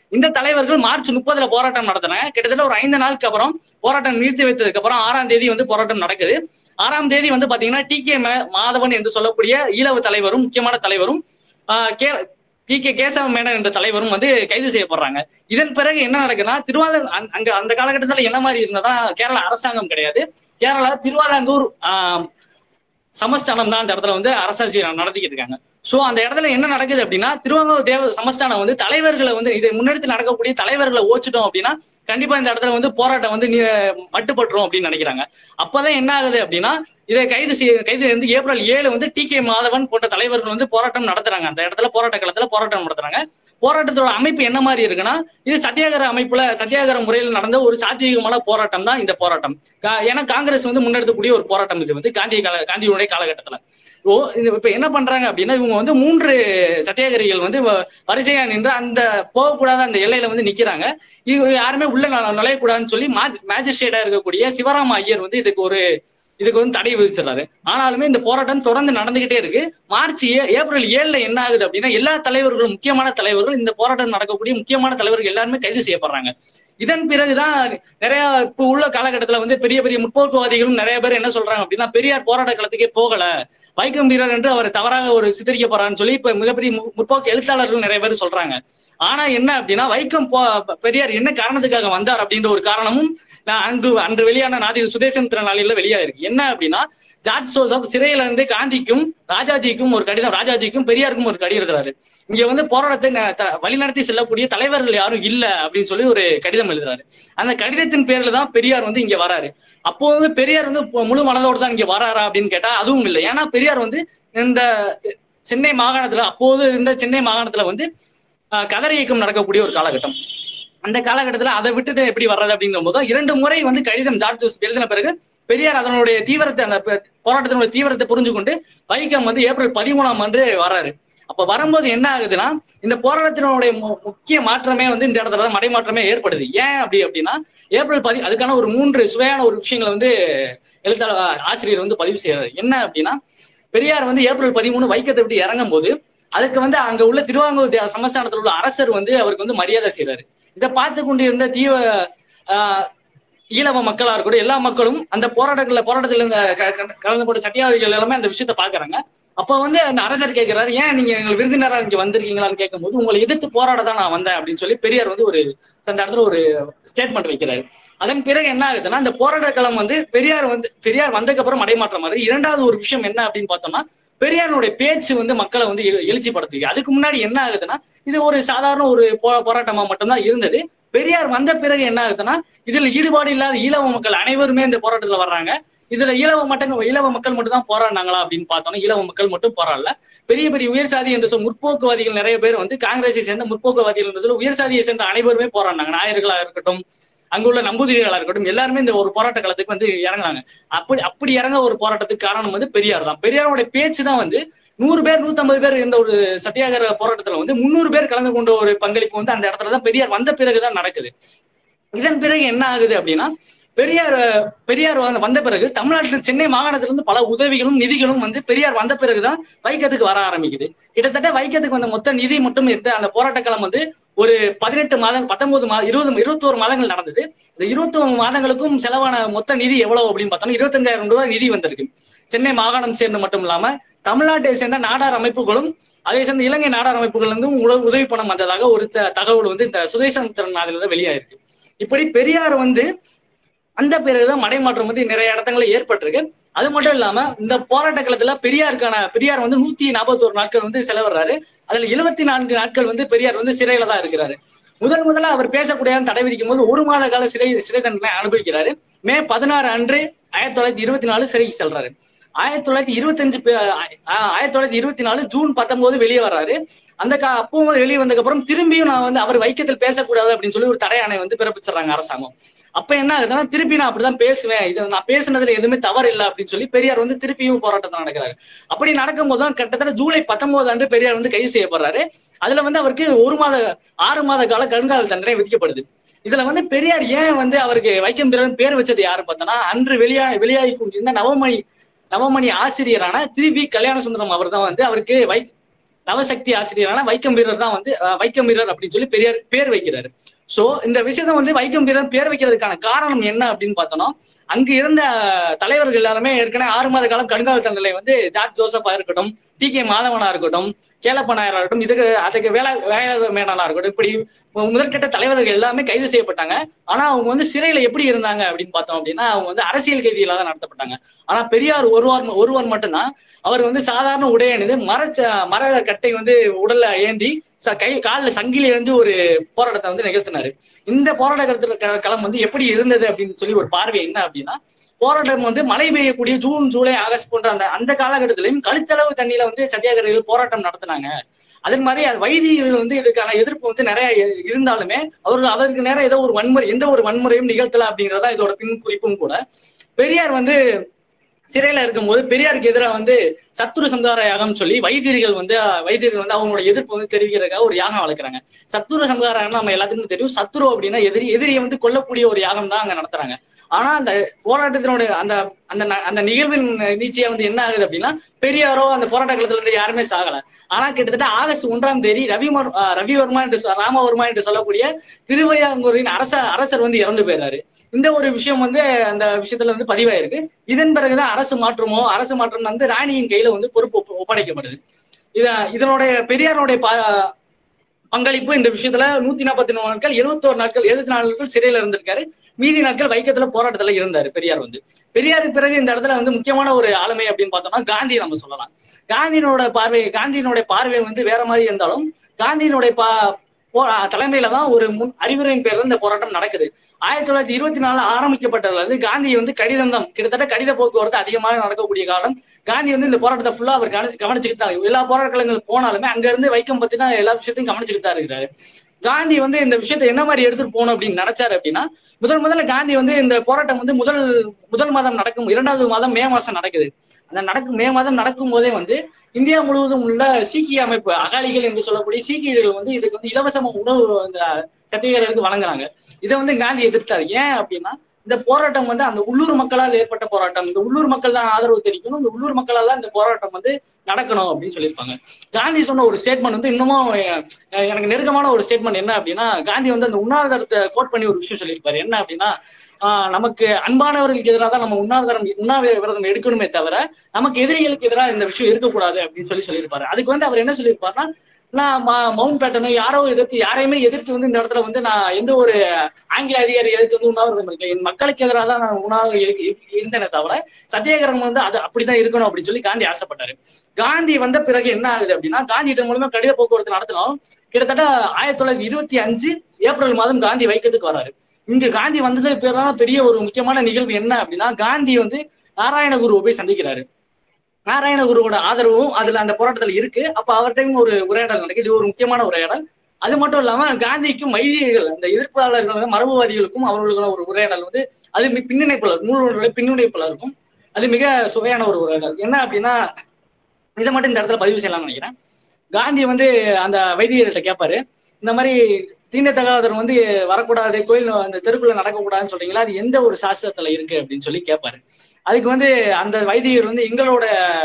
இந்த தலைவர்கள் மார்ச் முப்பதுல போராட்டம் நடத்தினாங்க கிட்டத்தட்ட ஒரு ஐந்து நாளுக்கு அப்புறம் போராட்டம் நிறுத்தி வைத்ததுக்கு அப்புறம் ஆறாம் தேதி வந்து போராட்டம் நடக்குது ஆறாம் தேதி வந்து பாத்தீங்கன்னா டி கே மாதவன் என்று சொல்லக்கூடிய ஈழவு தலைவரும் முக்கியமான தலைவரும் ஆஹ் K T K Kesava Menon என்ற தலைவரும் வந்து கைது செய்யப்படுறாங்க இதன் பிறகு என்ன நடக்குதுன்னா திருவாரூர் அங்க- அங்க அந்த காலகட்டத்துல என்ன மாதிரி இருந்ததா கேரள அரசாங்கம் கிடையாது கேரளா திருவாரூர் ஆஹ் சமஸ்தானம் தான் அந்த இடத்துல வந்து அரசாட்சி நடத்திக்கிட்டு இருக்காங்க சோ அந்த இடத்துல என்ன நடக்குது அப்படின்னா திருவாங்கூர் தேவ சமஸ்தானம் வந்து தலைவர்களை வந்து இதை முன்னெடுத்து நடக்கக்கூடிய தலைவர்களை ஓச்சிட்டோம் அப்படின்னா கண்டிப்பா இந்த இடத்துல வந்து போராட்டம் வந்து நீ மட்டுப்பட்டுரும் அப்படின்னு நினைக்கிறாங்க அப்பதான் என்ன ஆகுது அப்படின்னா இதை கைது செய்ய கைது வந்து ஏப்ரல் ஏழு வந்து டி கே மாதவன் போன்ற தலைவர்கள் வந்து போராட்டம் நடத்துறாங்க அந்த இடத்துல போராட்ட களத்துல போராட்டம் நடத்துறாங்க போராட்டத்தோட அமைப்பு என்ன மாதிரி இருக்குன்னா இது சத்தியாகிர அமைப்புல சத்தியாகிர முறையில் நடந்த ஒரு சாத்தியமான போராட்டம் தான் இந்த போராட்டம் கா- ஏன்னா காங்கிரஸ் வந்து முன்னெடுக்கக்கூடிய ஒரு போராட்டம் இது வந்து காந்தி கால காந்தியுடைய காலகட்டத்துல ஓ இது இப்ப என்ன பண்றாங்க அப்படின்னா இவங்க வந்து மூன்று சத்தியாகிரிகள் வந்து வ- வரிசையா நின்று அந்த போகக்கூடாத அந்த எல்லையில வந்து நிக்கிறாங்க இது யாருமே உள்ள நுழ- நுழையக்கூடாதுன்னு சொல்லி மேஜிஸ்ட்ரேட்டா இருக்கக்கூடிய சிவராம ஐயர் வந்து இதுக்கு ஒரு இதுக்கு வந்து தடை விதிச்சிடறாரு ஆனாலுமே இந்த போராட்டம் தொடர்ந்து நடந்துகிட்டே இருக்கு மார்ச் ஏ- ஏப்ரல் ஏழுல என்ன ஆகுது அப்படின்னா எல்லா தலைவர்களும் முக்கியமான தலைவர்கள் இந்த போராட்டம் நடக்கக்கூடிய முக்கியமான தலைவர்கள் எல்லாருமே கைது செய்யப்படுறாங்க இதன் பிறகுதான் நிறைய இப்ப உள்ள காலகட்டத்துல வந்து பெரிய பெரிய முற்போக்குவாதிகளும் நிறைய பேர் என்ன சொல்றாங்க அப்படின்னா பெரியார் போராட்ட களத்துக்கே போகல வைக்கம் வீரர் என்று அவர் தவறாக ஒரு சித்தரிக்கப்படுறான்னு சொல்லி இப்ப மிகப்பெரிய மு- முற்போக்கு எழுத்தாளர்கள் நிறைய பேர் சொல்றாங்க ஆனா என்ன அப்படின்னா வைக்கம் போ- பெரியார் என்ன காரணத்துக்காக வந்தார் அப்படின்ற ஒரு காரணமும் நான் அங்கு அன்று வெளியான நாதி சுதேசம் திறனாளியில வெளியா இருக்கு என்ன அப்படின்னா ஜார்ஜ் சோசப் சிறையில இருந்து காந்திக்கும் ராஜாஜிக்கும் ஒரு கடிதம் ராஜாஜிக்கும் பெரியாருக்கும் ஒரு கடிதம் எழுதுறாரு இங்க வந்து போராட்டத்தை ந- த- வழிநடத்தி செல்லக்கூடிய தலைவர்கள் யாரும் இல்ல அப்படின்னு சொல்லி ஒரு கடிதம் எழுதுறாரு அந்த கடிதத்தின் பேர்ல தான் பெரியார் வந்து இங்க வராரு அப்போ வந்து பெரியார் வந்து பொ- முழு மனதோடு தான் இங்க வராரா அப்படின்னு கேட்டா அதுவும் இல்லை ஏன்னா பெரியார் வந்து இந்த சென்னை மாகாணத்துல அப்போது இருந்த சென்னை மாகாணத்துல வந்து ஆஹ், கதர் இயக்கம் நடக்கக்கூடிய ஒரு காலகட்டம் அந்த காலகட்டத்துல அதை விட்டுட்டு எப்படி வர்றது அப்படிங்கிற போது இரண்டு முறை வந்து கடிதம் ஜார்ஜ் ஜோசப் எழுதின பிறகு பெரியார் அதனுடைய தீவிரத்தை அந்த ப- போராட்டத்தினுடைய தீவிரத்தை புரிஞ்சு கொண்டு வைக்கம் வந்து ஏப்ரல் பதிமூணாம் அன்று வராரு அப்ப வரும்போது என்ன ஆகுதுன்னா இந்த போராட்டத்தினுடைய மு- முக்கிய மாற்றமே வந்து இந்த இடத்துல தான் மடைமாற்றமே ஏற்படுது ஏன் அப்படி அப்படின்னா ஏப்ரல் பதி அதுக்கான ஒரு மூன்று சுவையான ஒரு விஷயங்களை வந்து எழுத்தாளர் ஆசிரியர் வந்து பதிவு செய்யறாரு என்ன அப்படின்னா பெரியார் வந்து ஏப்ரல் பதிமூணு வைக்கத்தை விட்டு இறங்கும் போது அதுக்கு வந்து அங்க உள்ள திருவாங்கூர் தே- சமஸ்தானத்தில் உள்ள அரசர் வந்து அவருக்கு வந்து மரியாதை செய்யறாரு இதை பார்த்து கொண்டு இருந்த தீவ ஆஹ், ஈழவ மக்களா இருக்கட்டும் எல்லா மக்களும் அந்த போராட்டங்கள்ல போராட்டத்துல இருந்த க- க- கலந்து போட்ட சத்தியாவதிகள் எல்லாமே அந்த விஷயத்த பாக்குறாங்க அப்ப வந்து அந்த அரசர் கேட்கிறாரு ஏன் நீங்க எங்களுக்கு விருந்தினரா இங்க வந்திருக்கீங்களான்னு கேட்கும்போது உங்களை எதிர்த்து போராட தான் நான் வந்தேன் அப்படின்னு சொல்லி பெரியார் வந்து ஒரு அந்த இடத்துல ஒரு ஸ்டேட்மெண்ட் வைக்கிறாரு அதன் பிறகு என்ன ஆகுதுன்னா இந்த போராட்ட களம் வந்து பெரியார் வந்து பெரியார் வந்ததுக்கு அப்புறம் மடைமாற்றம் மாதிரி இரண்டாவது ஒரு விஷயம் என்ன அப்படின்னு பார்த்தோம்னா பெரியாருடைய பேச்சு வந்து மக்களை வந்து எழு- எழுச்சிப்படுத்துது அதுக்கு முன்னாடி என்ன ஆகுதுன்னா இது ஒரு சாதாரண ஒரு போ- போராட்டமா மட்டும்தான் இருந்தது பெரியார் வந்த பிறகு என்ன ஆகுதுன்னா இதுல ஈடுபாடு இல்லாத ஈழவ மக்கள் அனைவருமே இந்த போராட்டத்துல வர்றாங்க இதுல ஈழவ மட்டும் ஈழவ மக்கள் மட்டும் தான் போராடினாங்களா அப்படின்னு பார்த்தோம்னா ஈழவ மக்கள் மட்டும் போராடல பெரிய பெரிய உயர் சாதி என்று சொல்ல முற்போக்குவாதிகள் நிறைய பேர் வந்து காங்கிரஸை சேர்ந்த முற்போக்குவாதிகள் என்று சொல்ல உயர் சாதியை சேர்ந்த அனைவருமே போராடினாங்க நாயர்களா இருக்கட்டும் அங்குள்ள நம்பூதிரிகளா இருக்கட்டும் எல்லாருமே இந்த ஒரு போராட்ட களத்துக்கு வந்து இறங்குனாங்க அப்படி அப்படி இறங்க ஒரு போராட்டத்துக்கு காரணம் வந்து பெரியார் தான் பெரியாரோட பேச்சு தான் வந்து நூறு பேர் நூத்தம்பது பேர் இருந்த ஒரு சத்தியாகிரக போராட்டத்துல வந்து முந்நூறு பேர் கலந்து கொண்ட ஒரு பங்களிப்பு வந்து அந்த இடத்துல தான் பெரியார் வந்த பிறகுதான் நடக்குது இதன் பிறகு என்ன ஆகுது அப்படின்னா பெரியார் அஹ், பெரியார் வந்து- வந்த பிறகு தமிழ்நாட்டில் சென்னை மாகாணத்திலிருந்து பல உதவிகளும் நிதிகளும் வந்து பெரியார் வந்த பிறகுதான் வைக்கத்துக்கு வர ஆரம்பிக்குது கிட்டத்தட்ட வைக்கத்துக்கு வந்த மொத்த நிதி மட்டும் எடுத்து அந்த போராட்ட களம் வந்து ஒரு பதினெட்டு மாதம் பத்தொன்பது மாதம் இருபது இருபத்தோரு மாதங்கள் நடந்தது இந்த இருபத்தோரு மாதங்களுக்கும் செலவான மொத்த நிதி எவ்வளவு அப்படின்னு பார்த்தோம்னா இருபத்தஞ்சாயிரம் ரூபாய் நிதி வந்திருக்கு சென்னை மாகாணம் சேர்ந்து மட்டும் இல்லாம தமிழ்நாட்டை சேர்ந்த நாடார் அமைப்புகளும் அதை சேர்ந்த இலங்கை நாடார் அமைப்புகள் இருந்தும் உத- உதவி பணம் வந்ததாக ஒரு த- தகவல் வந்து இந்த சுதேசம் திறன் நாளில் வெளியாயிருக்கு இப்படி பெரியார் வந்து அந்த பிறகுதான் மடைமாற்றம் வந்து நிறைய இடத்துல ஏற்பட்டிருக்கு அது மட்டும் இல்லாம இந்த போராட்ட காலத்துல பெரியாருக்கான பெரியார் வந்து நூத்தி நாற்பத்தோரு நாட்கள் வந்து செலவிடுறாரு அதுல எழுபத்தி நான்கு நாட்கள் வந்து பெரியார் வந்து சிறையில தான் இருக்கிறாரு முதல் முதல்ல அவர் பேசக்கூடிய தடை விதிக்கும் போது ஒரு மாத கால சிறை சிறை தண்டனை அனுபவிக்கிறாரு மே பதினாறு அன்று ஆயிரத்தி தொள்ளாயிரத்தி இருபத்தி நாலு சிறைக்கு செல்றாரு ஆயிரத்தி தொள்ளாயிரத்தி இருபத்தஞ்சு பே- ஆ- ஆயிரத்தி தொள்ளாயிரத்தி இருபத்தி நாலு ஜூன் பத்தொன்பது வெளியே வர்றாரு அந்த கா அப்பவும் வெளியே வந்ததுக்கு அப்புறம் திரும்பியும் நான் வந்து அவர் வைக்கத்தில் பேசக்கூடாது அப்படின்னு சொல்லி ஒரு தடை ஆணை வந்து பிறப்பிச்சிடுறாங்க அரசாங்கம் அப்ப என்ன ஆகுதுன்னா திருப்பி நான் அப்படிதான் பேசுவேன் இது நான் பேசுனதுல எதுவுமே தவறு இல்லை அப்படின்னு சொல்லி பெரியார் வந்து திருப்பியும் போராட்டத்தை நடக்கிறாரு அப்படி நடக்கும்போது தான் கிட்டத்தட்ட ஜூலை பத்தொன்பது அன்று பெரியார் வந்து கைது செய்யப்படுறாரு அதுல வந்து அவருக்கு ஒரு மாத ஆறு மாத கால கண்கால தண்டனை விதிக்கப்படுது இதுல வந்து பெரியார் ஏன் வந்து அவருக்கு வைக்கம் பிறன் பேர் வச்சது யாரு பார்த்தோன்னா அன்று வெளியா வெளியாகி கொண்டிருந்த நவமணி நவமணி ஆசிரியரான திரு வி கல்யாண சுந்தரம் அவர் தான் வந்து அவருக்கு வை நவசக்தி ஆசிரியரான வைக்கம் வீரர் தான் வந்து அஹ், வைக்கம் வீரர் அப்படின்னு சொல்லி பெரியார் பேர் வைக்கிறாரு சோ இந்த விஷயத்த வந்து வைக்கம் வீரர் பேர் வைக்கிறதுக்கான காரணம் என்ன அப்படின்னு பார்த்தோம்னா அங்கு இருந்த தலைவர்கள் எல்லாருமே ஏற்கனவே ஆறு மாத காலம் கண்காணிப்பு தண்டனை வந்து ஜார்ஜ் ஜோசப்பா இருக்கட்டும் டி கே மாதவனா இருக்கட்டும் கேலப்ப நாயரா இருக்கட்டும் இதுக்கு அதுக்கு வேலை வேலை மேனனா இருக்கட்டும் இப்படி முதற்கட்ட தலைவர்கள் எல்லாமே கைது செய்யப்பட்டாங்க ஆனா அவங்க வந்து சிறையில எப்படி இருந்தாங்க அப்படின்னு பார்த்தோம் அப்படின்னா அவங்க வந்து அரசியல் கைதிகளாக தான் நடத்தப்பட்டாங்க ஆனா பெரியார் ஒருவர் ஒருவர் மட்டும்தான் அவர் வந்து சாதாரண உடை அணிந்து மர மர கட்டை வந்து உடல்ல ஏந்தி ச- கை காலில் சங்கிலி இருந்து ஒரு போராட்டத்தை வந்து நிகழ்த்தினாரு இந்த போராட்டத்துல க- களம் வந்து எப்படி இருந்தது அப்படின்னு சொல்லி ஒரு பார்வை என்ன அப்படின்னா போராட்டம் வந்து மழை பெய்யக்கூடிய ஜூன் ஜூலை ஆகஸ்ட் போன்ற அந்த அந்த காலகட்டத்திலையும் கழுத்தளவு தண்ணியில வந்து சத்தியாகிரகிகள் போராட்டம் நடத்தினாங்க அதே மாதிரி அது வைதிகர்கள் வந்து இதுக்கான எதிர்ப்பு வந்து நிறைய இ- இருந்தாலுமே அவர்கள் அதற்கு நேரம் ஏதோ ஒரு வன்முறை எந்த ஒரு வன்முறையும் நிகழ்த்தல அப்படிங்கறதா இதோட பின் குறிப்பும் கூட பெரியார் வந்து சிறையில இருக்கும்போது பெரியாருக்கு எதிராக வந்து சத்துரு சம்ஹார யாகம் சொல்லி வைத்தியர்கள் வந்து அஹ், வைத்தியர்கள் வந்து அவங்களோட எதிர்ப்பு வந்து தெரிவிக்கிறதுக்காக ஒரு யாகம் வளர்க்குறாங்க சத்துரு சம்ஹார யாகம் நம்ம எல்லாத்துக்கும் தெரியும் சத்துரு அப்படின்னா எதிரி எதிரியை வந்து கொல்லக்கூடிய ஒரு யாகம் தான் அங்க நடத்துறாங்க ஆனா அந்த போராட்டத்தினுடைய அந்த அந்த ந- அந்த நிகழ்வின் நீச்சியா வந்து என்ன ஆகுது அப்படின்னா பெரியாரோ அந்த போராட்ட காலத்துல இருந்து யாருமே சாகல ஆனா கிட்டத்தட்ட ஆகஸ்ட் ஒன்றாம் தேதி ரவிமர் அஹ், ரவிவர்மா என்று சொ- ராமவர்மா என்று சொல்லக்கூடிய திருவையாங்கூரின் அரச அரசர் வந்து இறந்து போயிறாரு இந்த ஒரு விஷயம் வந்து அந்த விஷயத்துல வந்து பதிவாயிருக்கு இதன் பிறகுதான் அரசு மாற்றமோ அரசு மாற்றம் வந்து ராணியின் கையில வந்து பொறுப்பு ஒப்ப- ஒப்படைக்கப்படுது இத இதனுடைய பெரியாருடைய ப- பங்களிப்பு இந்த விஷயத்துல நூத்தி நாற்பத்தி நாலு நாட்கள் எழுபத்தோரு நாட்கள் எழுபத்தி நாலு நாட்கள் சிறையில இருந்திருக்காரு மீதி நாட்கள் வைக்கத்துல போராட்டத்துல இருந்தாரு பெரியார் வந்து பெரியாருக்கு பிறகு இந்த இடத்துல வந்து முக்கியமான ஒரு ஆளுமை அப்படின்னு பார்த்தோம்னா காந்தி நம்ம சொல்லலாம் காந்தியினோட பார்வை காந்தியினுடைய பார்வை வந்து வேற மாதிரி இருந்தாலும் காந்தியினுடைய பா போ- தலைமையில தான் ஒரு முன் அறிவுரையின் பேர்ல இந்த போராட்டம் நடக்குது ஆயிரத்தி தொள்ளாயிரத்தி இருபத்தி நாலுல ஆரம்பிக்கப்பட்டதுல இருந்து காந்தி வந்து கடிதம் தான் கிட்டத்தட்ட கடித போக்குவரத்து அதிகமாக நடக்கக்கூடிய காலம் காந்தி வந்து இந்த போராட்டத்தை ஃபுல்லா அவர் கவனி- கவனிச்சுக்கிட்டு தான் எல்லா போராட்டங்களுக்கு போனாலுமே அங்க இருந்து வைக்கம் பத்தி தான் எல்லா விஷயத்தையும் கவனிச்சுக்கிட்டு தான் இருக்கிறாரு காந்தி வந்து இந்த விஷயத்தை என்ன மாதிரி எடுத்துட்டு போகணும் அப்படின்னு நினைச்சாரு அப்படின்னா முதல் முதல்ல காந்தி வந்து இந்த போராட்டம் வந்து முதல் முதல் மாதம் நடக்கும் இரண்டாவது மாதம் மே மாசம் நடக்குது அந்த நடக்கும் மே மாதம் நடக்கும் போதே வந்து இந்தியா முழுவதும் உள்ள சீக்கிய அமைப்பு அகாலிகள் என்று சொல்லக்கூடிய சீக்கியர்கள் வந்து இதுக்கு வந்து இலவசமா உணவு இந்த சத்தியகருக்கு வழங்குறாங்க இதை வந்து காந்தி எதிர்த்தாரு ஏன் அப்படின்னா இந்த போராட்டம் வந்து அந்த உள்ளூர் மக்களால் ஏற்பட்ட போராட்டம் இந்த உள்ளூர் மக்கள் தான் ஆதரவு தெரிவிக்கணும் இந்த உள்ளூர் மக்களால் தான் இந்த போராட்டம் வந்து நடக்கணும் அப்படின்னு சொல்லியிருப்பாங்க காந்தி சொன்ன ஒரு ஸ்டேட்மெண்ட் வந்து இன்னமும் அஹ், எனக்கு நெருக்கமான ஒரு ஸ்டேட்மெண்ட் என்ன அப்படின்னா காந்தி வந்து அந்த உண்ணாவிரதத்தை கோட் பண்ணி ஒரு விஷயம் சொல்லியிருப்பாரு என்ன அப்படின்னா ஆஹ், நமக்கு அன்பானவர்களுக்கு எதிராக தான் நம்ம உண்ணாவிரதம் உண்ணாவிரதம் எடுக்கணுமே தவிர நமக்கு எதிரிகளுக்கு எதிராக இந்த விஷயம் இருக்கக்கூடாது அப்படின்னு சொல்லி சொல்லியிருப்பாரு அதுக்கு வந்து அவர் என்ன சொல்லியிருப்பாருன்னா நான் ம- மவுண்ட் பேட்டனோ யாரோ எதிர்த்து யாரையுமே எதிர்த்து வந்து இந்த இடத்துல வந்து நான் எந்த ஒரு ஆங்கில அதிகாரி எதிர்த்து வந்து உண்ணாவிரதம் இருக்கேன் என் மக்களுக்கு எதிராக தான் நான் உண்ணாவிரதம் இரு- இரு- இருந்தேனே தவிர சத்தியாகிரகம் வந்து அது அப்படிதான் இருக்கணும் அப்படின்னு சொல்லி காந்தி ஆசைப்பட்டாரு காந்தி வந்த பிறகு என்ன ஆகுது அப்படின்னா காந்தி இதன் மூலமா கடித போக்குவரத்து நடத்தினோம் கிட்டத்தட்ட ஆயிரத்தி தொள்ளாயிரத்தி இருபத்தி அஞ்சு ஏப்ரல் மாதம் காந்தி வைக்கத்துக்கு வராரு இங்க காந்தி வந்தது பேரான பெரிய ஒரு முக்கியமான நிகழ்வு என்ன அப்படின்னா காந்தி வந்து நாராயணகுருவை போய் சந்திக்கிறாரு நாராயணகுருவோட ஆதரவும் அதுல அந்த போராட்டத்துல இருக்கு அப்ப அவர்கிட்டையும் ஒரு உரையாடல் நடக்குது இது ஒரு முக்கியமான உரையாடல் அது மட்டும் இல்லாம காந்திக்கும் வைதிகர்கள் அந்த எதிர்ப்பாளர்கள் மரபுவாதிகளுக்கும் அவர்களுக்கான ஒரு உரையாடல் வந்து அது மி- பின்னிணைப்புல இருக்கும். நூலுடைய பின்னிணைப்புல இருக்கும் அது மிக சுவையான ஒரு உரையாடல் என்ன அப்படின்னா இதை மட்டும் இந்த இடத்துல பதிவு செய்யலாம்னு நினைக்கிறேன் காந்தி வந்து அந்த வைத்தியர்கிட்ட கேட்பாரு இந்த மாதிரி தீண்டத்தகாதவர் வந்து வரக்கூடாது கோயில் அந்த தெருக்குள்ள நடக்கக்கூடாதுன்னு சொல்றீங்களா அது எந்த ஒரு சாஸ்திரத்துல இருக்கு அப்படின்னு சொல்லி கேட்பாரு அதுக்கு வந்து அந்த வைத்தியர் வந்து எங்களோட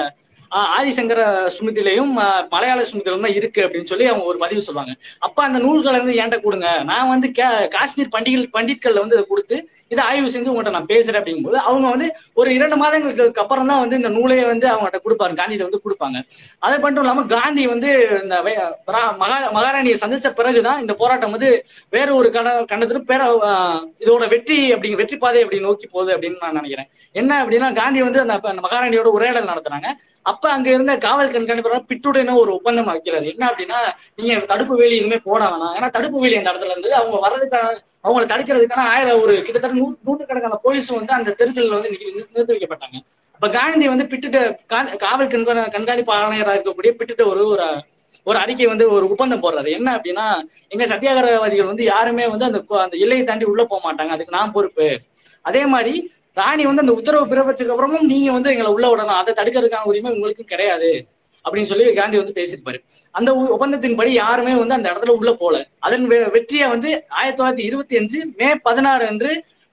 ஆ, ஆதிசங்கர ஸ்மிருதிலையும் ஆ, மலையாள ஸ்மிருதியிலும் தான் இருக்கு அப்படின்னு சொல்லி அவங்க ஒரு பதிவு சொல்லுவாங்க அப்ப அந்த நூல்களை வந்து என்கிட்ட கொடுங்க நான் வந்து கா- காஷ்மீர் பண்டிகை பண்டிட்கள்ல வந்து இதை கொடுத்து இதை ஆய்வு செஞ்சு உங்கள்கிட்ட நான் பேசுறேன் அப்படிங்கும்போது அவங்க வந்து ஒரு இரண்டு மாதங்களுக்கு அப்புறம் தான் வந்து இந்த நூலையை வந்து அவங்ககிட்ட கொடுப்பாங்க காந்தியிட்ட வந்து கொடுப்பாங்க அது மட்டும் இல்லாம காந்தி வந்து இந்த வே- ரா- மகா மகாராணியை சந்திச்ச பிறகுதான் இந்த போராட்டம் வந்து வேற ஒரு கண கண்டத்துல பேர ஆஹ் இதோட வெற்றி அப்படிங்கிற வெற்றி பாதை அப்படி நோக்கி போகுது அப்படின்னு நான் நினைக்கிறேன் என்ன அப்படின்னா காந்தி வந்து அந்த அப்ப அந்த மகாராணியோட உரையாடல் நடத்துறாங்க அப்ப அங்க இருந்த காவல் கண்காணிப்பாளர் பிட்டுடனே ஒரு ஒப்பந்தம் வைக்கிறாரு என்ன அப்படின்னா நீங்க தடுப்பு வேலி எதுவுமே போட வேணாம் ஏன்னா தடுப்பு வேலி அந்த இடத்துல இருந்து அவங்க வர்றதுக்கான அவங்களை தடுக்கிறதுக்கான ஆயிரம் ஒரு கிட்டத்தட்ட நூறு நூற்றுக்கணக்கான போலீஸும் வந்து அந்த தெருக்கள்ல வந்து நிறுத்தி நிறுத்தி வைக்கப்பட்டாங்க அப்ப காந்தி வந்து பிட்டுட்ட கா- காவல் கண்காணி கண்காணிப்பு ஆணையராக இருக்கக்கூடிய பிட்டுட்ட ஒரு ஒரு ஒரு அறிக்கை வந்து ஒரு ஒப்பந்தம் போடுறது என்ன அப்படின்னா எங்க சத்தியாகிரகவாதிகள் வந்து யாருமே வந்து அந்த கு- அந்த எல்லையை தாண்டி உள்ள போக மாட்டாங்க அதுக்கு நான் பொறுப்பு அதே மாதிரி ராணி வந்து அந்த உத்தரவு பிறப்பிச்சதுக்கு அப்புறமும் நீங்க வந்து எங்களை உள்ள விடணும் அதை தடுக்கிறதுக்கான உரிமை உங்களுக்கு கிடையாது அப்படின்னு சொல்லி காந்தி வந்து பேசியிருப்பாரு அந்த ஒ- ஒப்பந்தத்தின்படி யாருமே வந்து அந்த இடத்துல உள்ள போல அதன் வெ- வெற்றியை வந்து ஆயிரத்தி தொள்ளாயிரத்தி இருபத்தி அஞ்சு மே பதினாறு அன்று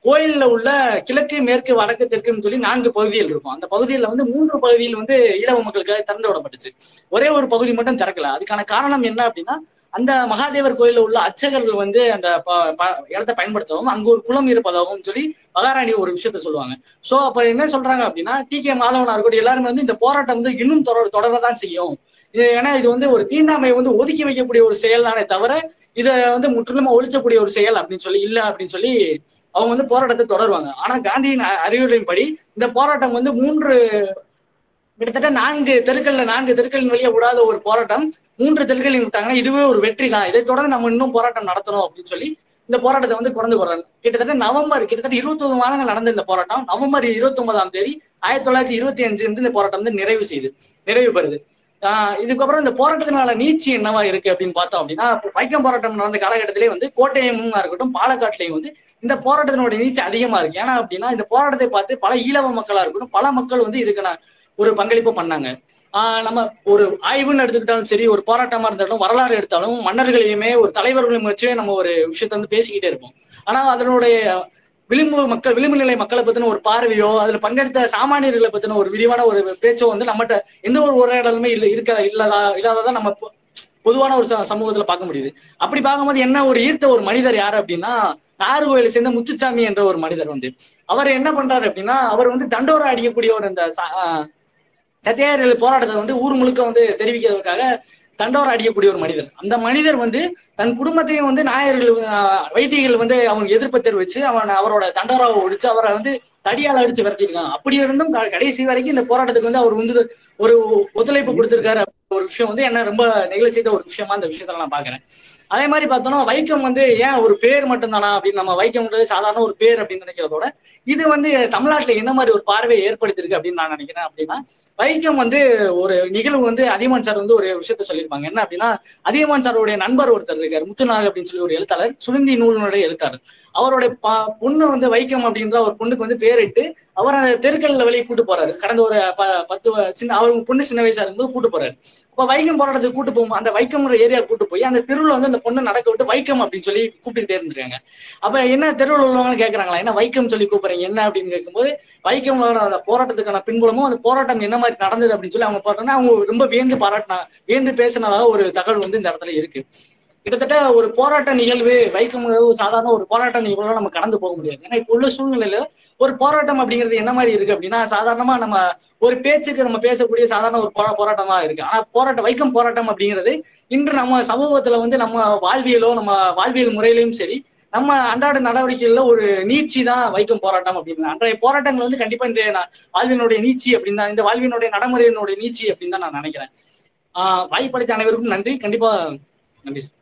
கோயில்ல உள்ள கிழக்கு மேற்கு வடக்கு தெற்குன்னு சொல்லி நான்கு பகுதிகள் இருக்கும் அந்த பகுதியில் வந்து மூன்று பகுதியில் வந்து ஈழவ மக்களுக்காக திறந்து விடப்பட்டுச்சு ஒரே ஒரு பகுதி மட்டும் திறக்கல அதுக்கான காரணம் என்ன அப்படின்னா அந்த மகாதேவர் கோயில்ல உள்ள அர்ச்சகர்கள் வந்து அந்த ப- ப- இடத்தை பயன்படுத்தவும் அங்க ஒரு குளம் இருப்பதாகவும் சொல்லி மகாராணி ஒரு விஷயத்த சொல்லுவாங்க சோ அப்ப என்ன சொல்றாங்க அப்படின்னா டி கே மாதவனா இருக்கட்டும் எல்லாருமே வந்து இந்த போராட்டம் வந்து இன்னும் தொடர் தொடரதான் செய்யும் இது ஏன்னா இது வந்து ஒரு தீண்டாமையை வந்து ஒதுக்கி வைக்கக்கூடிய ஒரு செயல் தானே தவிர இதை வந்து முற்றிலுமா ஒழிச்சக்கூடிய ஒரு செயல் அப்படின்னு சொல்லி இல்ல அப்படின்னு சொல்லி அவங்க வந்து போராட்டத்தை தொடருவாங்க ஆனா காந்தியின் அ- அறிவுரையின்படி இந்த போராட்டம் வந்து மூன்று கிட்டத்தட்ட நான்கு தெருக்கள்ல நான்கு தெருக்களின் வழியா விடாத ஒரு போராட்டம் மூன்று தெருக்களில் விட்டாங்கன்னா இதுவே ஒரு வெற்றி தான் இதை தொடர்ந்து நம்ம இன்னும் போராட்டம் நடத்தணும் அப்படின்னு சொல்லி இந்த போராட்டத்தை வந்து கொண்டு போறாங்க கிட்டத்தட்ட நவம்பர் கிட்டத்தட்ட இருபத்தி ஒன்பது மாதங்கள் நடந்த இந்த போராட்டம் நவம்பர் இருபத்தி ஒன்பதாம் தேதி ஆயிரத்தி தொள்ளாயிரத்தி இருபத்தி அஞ்சு வந்து இந்த போராட்டம் வந்து நிறைவு செய்யுது நிறைவு பெறுது ஆஹ் இதுக்கப்புறம் இந்த போராட்டத்தினால நீச்சி என்னவா இருக்கு அப்படின்னு பார்த்தோம் அப்படின்னா வைக்கம் போராட்டம் நடந்த காலகட்டத்திலே வந்து கோட்டயமா இருக்கட்டும் பாலக்காட்டுலயும் வந்து இந்த போராட்டத்தினுடைய நீச்சி அதிகமா இருக்கு ஏன்னா அப்படின்னா இந்த போராட்டத்தை பார்த்து பல ஈழவ மக்களா இருக்கட்டும் பல மக்கள் வந்து இதுக்கான ஒரு பங்களிப்பு பண்ணாங்க ஆஹ் நம்ம ஒரு ஆய்வுன்னு எடுத்துக்கிட்டாலும் சரி ஒரு போராட்டமா இருந்தாலும் வரலாறு எடுத்தாலும் மன்னர்களையுமே ஒரு தலைவர்களையும் வச்சே நம்ம ஒரு விஷயத்த வந்து பேசிக்கிட்டே இருப்போம் ஆனா அதனுடைய விளிம்பு மக்கள் விளிம்பு நிலை மக்களை பத்தின ஒரு பார்வையோ அதுல பங்கெடுத்த சாமானியர்களை பத்தின ஒரு விரிவான ஒரு பேச்சோ வந்து நம்மகிட்ட எந்த ஒரு உரையாடலுமே இல்ல இருக்க இல்லாதா இல்லாததா நம்ம பொ- பொதுவான ஒரு ச- சமூகத்துல பார்க்க முடியுது அப்படி பார்க்கும்போது என்ன ஒரு ஈர்த்த ஒரு மனிதர் யாரு அப்படின்னா நாகர்கோயிலை சேர்ந்த முத்துச்சாமி என்ற ஒரு மனிதர் வந்து அவர் என்ன பண்றாரு அப்படின்னா அவர் வந்து தண்டோரா அடிக்கக்கூடிய ஒரு இந்த ச- ஆஹ் சத்தியாகிரக போராட்டத்தை வந்து ஊர் முழுக்க வந்து தெரிவிக்கிறதுக்காக தண்டோரா அடிக்கக்கூடிய ஒரு மனிதர் அந்த மனிதர் வந்து தன் குடும்பத்தையும் வந்து நாயர்கள் ஆஹ் வைத்தியர்கள் வந்து அவங்க எதிர்ப்பு தெரிவிச்சு அவன் அவரோட தண்டோராவை ஒழிச்சு அவரை வந்து தடியால் அடிச்சு விரட்டிருக்காங்க அப்படி இருந்தும் க- கடைசி வரைக்கும் இந்த போராட்டத்துக்கு வந்து அவர் வந்து ஒரு ஒத்துழைப்பு கொடுத்திருக்காரு அப்படின்ற ஒரு விஷயம் வந்து என்ன ரொம்ப நெகிழ செய்த ஒரு விஷயமா இந்த விஷயத்துல நான் பாக்குறேன் அதே மாதிரி பார்த்தோம்னா வைக்கம் வந்து ஏன் ஒரு பேர் மட்டும்தானா அப்படின்னு நம்ம வைக்கம்ன்றது சாதாரண ஒரு பேர் அப்படின்னு நினைக்கிறதோட இது வந்து தமிழ்நாட்டுல என்ன மாதிரி ஒரு பார்வையை ஏற்படுத்தியிருக்கு அப்படின்னு நான் நினைக்கிறேன் அப்படின்னா வைக்கம் வந்து ஒரு நிகழ்வு வந்து அதியமான் சார் வந்து ஒரு விஷயத்த சொல்லியிருப்பாங்க என்ன அப்படின்னா அதியமான் சாருடைய நண்பர் ஒருத்தர் இருக்காரு முத்துநாக் அப்படின்னு சொல்லி ஒரு எழுத்தாளர் சுருந்தி நூலினுடைய எழுத்தாளர் அவருடைய ப- பொண்ணு வந்து வைக்கம் அப்படின்ற ஒரு பொண்ணுக்கு வந்து பேரிட்டு அவர் அந்த தெருக்கல்ல வெளியே கூட்டு போறாரு கடந்த ஒரு ப- பத்து வ- சின்ன அவங்க பொண்ணு சின்ன வயசா இருக்கும்போது கூட்டு போறாரு அப்ப வைக்கம் போராட்டத்துக்கு கூட்டு போகும் அந்த வைக்கம்ன்ற ஏரியா கூட்டு போய் அந்த தெருவுல வந்து அந்த பொண்ணு நடக்க விட்டு வைக்கம் அப்படின்னு சொல்லி கூப்பிட்டுக்கிட்டே இருந்திருக்காங்க அப்ப என்ன தெருவில் உள்ளவங்க கேக்குறாங்களா என்ன வைக்கம் சொல்லி கூப்பிடுறீங்க என்ன அப்படின்னு கேட்கும்போது வைக்கம் அந்த போராட்டத்துக்கான பின்புலமும் அந்த போராட்டம் என்ன மாதிரி நடந்தது அப்படின்னு சொல்லி அவங்க பார்த்தோன்னா அவங்க ரொம்ப வியந்து பாராட்டினா வியந்து பேசினதாக ஒரு தகவல் வந்து இந்த இடத்துல இருக்கு கிட்டத்தட்ட ஒரு போராட்ட நிகழ்வு வைக்கம் ஒரு சாதாரண ஒரு போராட்ட நிகழ்வு நம்ம கடந்து போக முடியாது ஏன்னா இப்போ உள்ள சூழ்நிலையில ஒரு போராட்டம் அப்படிங்கிறது என்ன மாதிரி இருக்கு அப்படின்னா சாதாரணமா நம்ம ஒரு பேச்சுக்கு நம்ம பேசக்கூடிய சாதாரண ஒரு போரா போராட்டமா இருக்கு ஆனா போராட்டம் வைக்கம் போராட்டம் அப்படிங்கிறது இன்று நம்ம சமூகத்துல வந்து நம்ம வாழ்வியலோ நம்ம வாழ்வியல் முறையிலையும் சரி நம்ம அன்றாட நடவடிக்கைகள்ல ஒரு நீச்சி தான் வைக்கும் போராட்டம் அப்படின்னு அன்றைய போராட்டங்கள் வந்து கண்டிப்பா இன்றைய நா- வாழ்வினுடைய நீச்சி அப்படின்னு தான் இந்த வாழ்வினுடைய நடைமுறையினுடைய நீச்சி அப்படின்னு தான் நான் நினைக்கிறேன் ஆஹ் வாய்ப்பளித்த அனைவருக்கும் நன்றி கண்டிப்பா நன்றி சார்.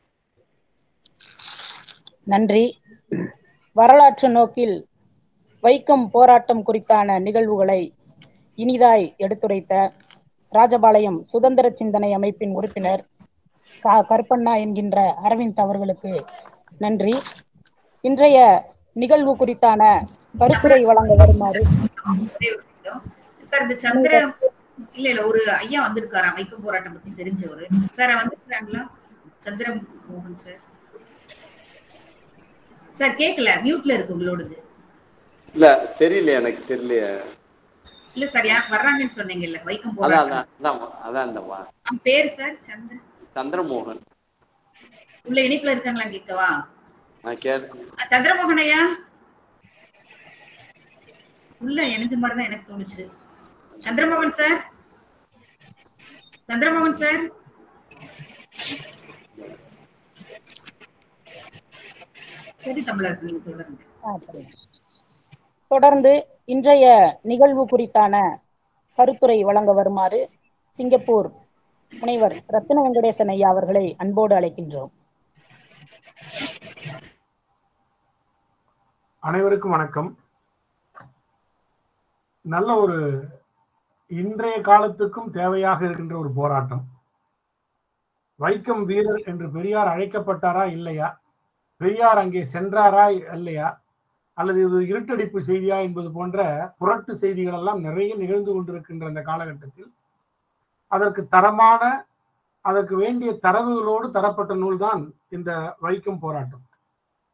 நன்றி வரலாற்று நோக்கில் வைக்கம் போராட்டம் குறித்தான நிகழ்வுகளை இனிதாய் எடுத்துரைத்த ராஜபாளையம் சுதந்திர சிந்தனை அமைப்பின் உறுப்பினர் கா கருப்பண்ணா என்கின்ற அரவிந்த் அவர்களுக்கு நன்றி இன்றைய நிகழ்வு குறித்தான கருத்துரை வழங்க வருமாறு ஒரே ஒரு நிமிடம். சார் இந்த சந்திர இல்ல இல்ல ஒரு ஐயா வந்திருக்காராம் வைக்கம் போராட்டம் பத்தி தெரிஞ்சவரு சார் வந்திருக்காங்களா சந்திர மோகன் சார் சார் கேக்கல மியூட்ல இருக்கு உங்களோடது இல்ல தெரியல எனக்கு தெரியலையே இல்ல சார் யார் வர்றாங்கன்னு சொன்னீங்கல்ல வைக்கம் அதான் போராட்டம் அதான் அதான் அதான் இந்த வா அவன் பேரு சார் சந்திர சந்திரமோகன் உள்ள இணைப்புல இருக்காங்களான்னு கேட்கவா நான் கே அ, சந்திரமோகன் ஐயா உள்ள இணைஞ்ச மாதிரி தான் எனக்கு தோணுச்சு சந்திரமோகன் சார் சந்திரமோகன் சார் சரி தமிழரசு நீங்க தொடருங்க ஆ, சரி. தொடர்ந்து இன்றைய நிகழ்வு குறித்தான கருத்துரை வழங்க வருமாறு சிங்கப்பூர் முனைவர் ரத்தின வெங்கடேசன் ஐயா அவர்களை அன்போடு அழைக்கின்றோம் அனைவருக்கும் வணக்கம் நல்ல ஒரு இன்றைய காலத்துக்கும் தேவையாக இருக்கின்ற ஒரு போராட்டம் வைக்கம் வீரர் என்று பெரியார் அழைக்கப்பட்டாரா இல்லையா பெரியார் அங்கே சென்றாரா இல்லையா அல்லது இது இருட்டடிப்பு செய்தியா என்பது போன்ற புரட்டு செய்திகள் எல்லாம் நிறைய நிகழ்ந்து கொண்டிருக்கின்ற இந்த காலகட்டத்தில் அதற்கு தரமான அதற்கு வேண்டிய தரவுகளோடு தரப்பட்ட நூல்தான் இந்த வைக்கம் போராட்டம்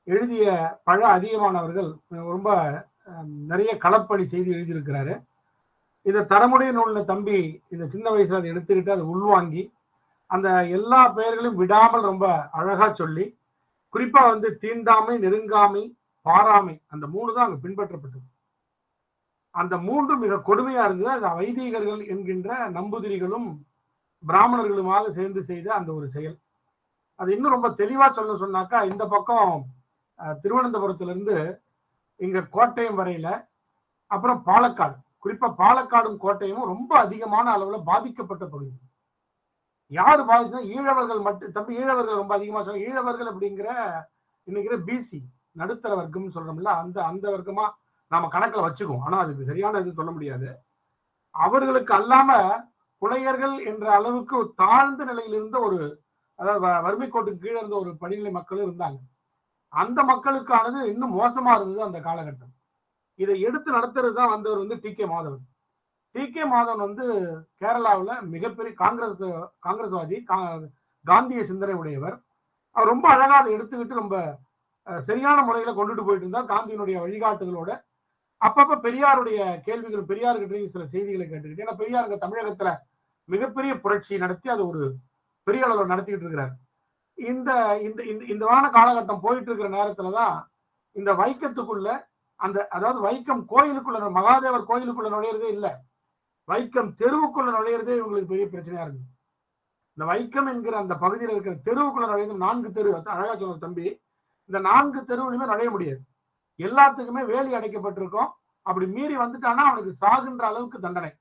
எழுதிய பழ அதிகமானவர்கள் ரொம்ப அஹ், நிறைய களப்பணி செய்து எழுதியிருக்கிறாரு இதை தரமுடைய நூல்ல தம்பி இந்த சின்ன வயசுல அதை எடுத்துக்கிட்டு அதை உள்வாங்கி அந்த எல்லா பெயர்களையும் விடாமல் ரொம்ப அழகா சொல்லி குறிப்பா வந்து தீண்டாமை நெருங்காமை பாராமை அந்த மூணு தான் அங்க பின்பற்றப்பட்டது அந்த மூன்று மிக கொடுமையா இருந்தது அது வைதிகர்கள் என்கின்ற நம்புதிரிகளும் பிராமணர்களுமாக சேர்ந்து செய்த அந்த ஒரு செயல் அது இன்னும் ரொம்ப தெளிவா சொல்ல சொன்னாக்கா இந்த பக்கம் அஹ், திருவனந்தபுரத்துல இருந்து இங்க கோட்டயம் வரையில அப்புறம் பாலக்காடு குறிப்பா பாலக்காடும் கோட்டையும் ரொம்ப அதிகமான அளவுல பாதிக்கப்பட்ட பகுதி யாரு பாதிச்சா ஈழவர்கள் மட்டும் தம்பி ஈழவர்கள் ரொம்ப அதிகமா சொல்ல ஈழவர்கள் அப்படிங்கிற இன்னைக்கு பிசி நடுத்தர வர்க்கம்னு சொல்றோம்ல அந்த அந்த வர்க்கமா நாம கணக்குல வச்சுக்குவோம் ஆனா அதுக்கு சரியான இது சொல்ல முடியாது அவர்களுக்கு அல்லாம புலையர்கள் என்ற அளவுக்கு ஒரு தாழ்ந்த நிலையில் இருந்த ஒரு அதாவது வ- வறுமை கோட்டுக்கு கீழே இருந்த ஒரு படிநிலை மக்களும் இருந்தாங்க அந்த மக்களுக்கானது இன்னும் மோசமா இருந்தது அந்த காலகட்டம் இதை எடுத்து நடத்துறது தான் வந்தவர் வந்து T K Madhavan T K Madhavan வந்து கேரளாவுல மிகப்பெரிய காங்கிரஸ் காங்கிரஸ்வாதி கா- காந்திய சிந்தனை உடையவர் அவர் ரொம்ப அழகா அதை எடுத்துக்கிட்டு ரொம்ப அஹ், சரியான முறையில கொண்டுட்டு போயிட்டு இருந்தார் காந்தியினுடைய வழிகாட்டுதலோட அப்பப்ப பெரியாருடைய கேள்விகள் பெரியார்கிட்டையும் சில செய்திகளை கேட்டுக்கிட்டு ஏன்னா பெரியார் இங்க தமிழகத்துல மிகப்பெரிய புரட்சி நடத்தி அது ஒரு பெரிய அளவில் நடத்திக்கிட்டு இருக்கிறார் இந்த இந்த இந்த இந்த வான காலகட்டம் போயிட்டு இருக்கிற நேரத்துலதான் இந்த வைக்கத்துக்குள்ள அந்த அதாவது வைக்கம் கோயிலுக்குள்ள நு- மகாதேவர் கோயிலுக்குள்ள நுழையிறதே இல்ல வைக்கம் தெருவுக்குள்ள நுழையிறதே இவங்களுக்கு பெரிய பிரச்சனையா இருக்கு இந்த வைக்கம் என்கிற அந்த பகுதியில் இருக்கிற தெருவுக்குள்ள நுழையிறது நான்கு தெரு அதான் அழகா சொன்ன தம்பி இந்த நான்கு தெருவுலையுமே நுழைய முடியாது எல்லாத்துக்குமே வேலி அடைக்கப்பட்டிருக்கும் அப்படி மீறி வந்துட்டானா அவனுக்கு சாகுன்ற அளவுக்கு தண்டனை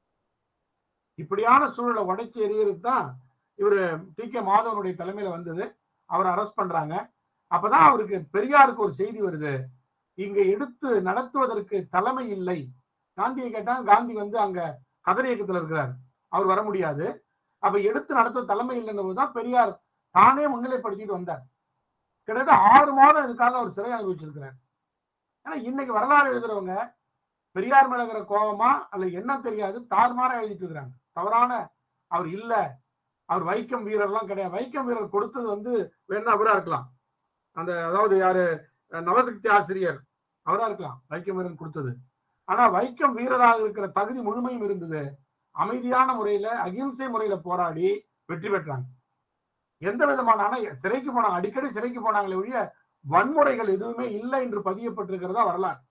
இப்படியான சூழலை உடைச்சி எறியறது தான் இவரு டி கே மாதவனுடைய தலைமையில வந்தது அவரை அரெஸ்ட் பண்றாங்க அப்பதான் அவருக்கு பெரியாருக்கு ஒரு செய்தி வருது இங்க எடுத்து நடத்துவதற்கு தலைமை இல்லை காந்தியை கேட்டா காந்தி வந்து அங்க கதர் இயக்கத்துல இருக்கிறார் அவர் வர முடியாது அப்ப எடுத்து நடத்துவ தலைமை இல்லைன்னு தான் பெரியார் தானே முன்னிலைப்படுத்திட்டு வந்தார் கிட்டத்தட்ட ஆறு மாதம் இதுக்காக அவர் சிறை அனுபவிச்சிருக்கிறார் ஏன்னா இன்னைக்கு வரலாறு எழுதுறவங்க பெரியார் மேல இருக்கிற கோபமா அல்ல என்ன தெரியாது தாறுமாறா எழுதிட்டு இருக்கிறாங்க தவறான அவர் இல்ல அவர் வைக்கம் வீரர்லாம் கிடையாது வைக்கம் வீரர் கொடுத்தது வந்து வேணா அவரா இருக்கலாம் அந்த அதாவது யாரு அஹ் நவசக்தி ஆசிரியர் அவரா இருக்கலாம் வைக்கம் வீரன் கொடுத்தது ஆனா வைக்கம் வீரராக இருக்கிற தகுதி முழுமையும் இருந்தது அமைதியான முறையில அகிம்சை முறையில போராடி வெற்றி பெற்றாங்க எந்த விதமான ஆனா சிறைக்கு போனாங்க அடிக்கடி சிறைக்கு போனாங்களே ஒழிய வன்முறைகள் எதுவுமே இல்லை என்று பதியப்பட்டிருக்கிறதா வரலாறு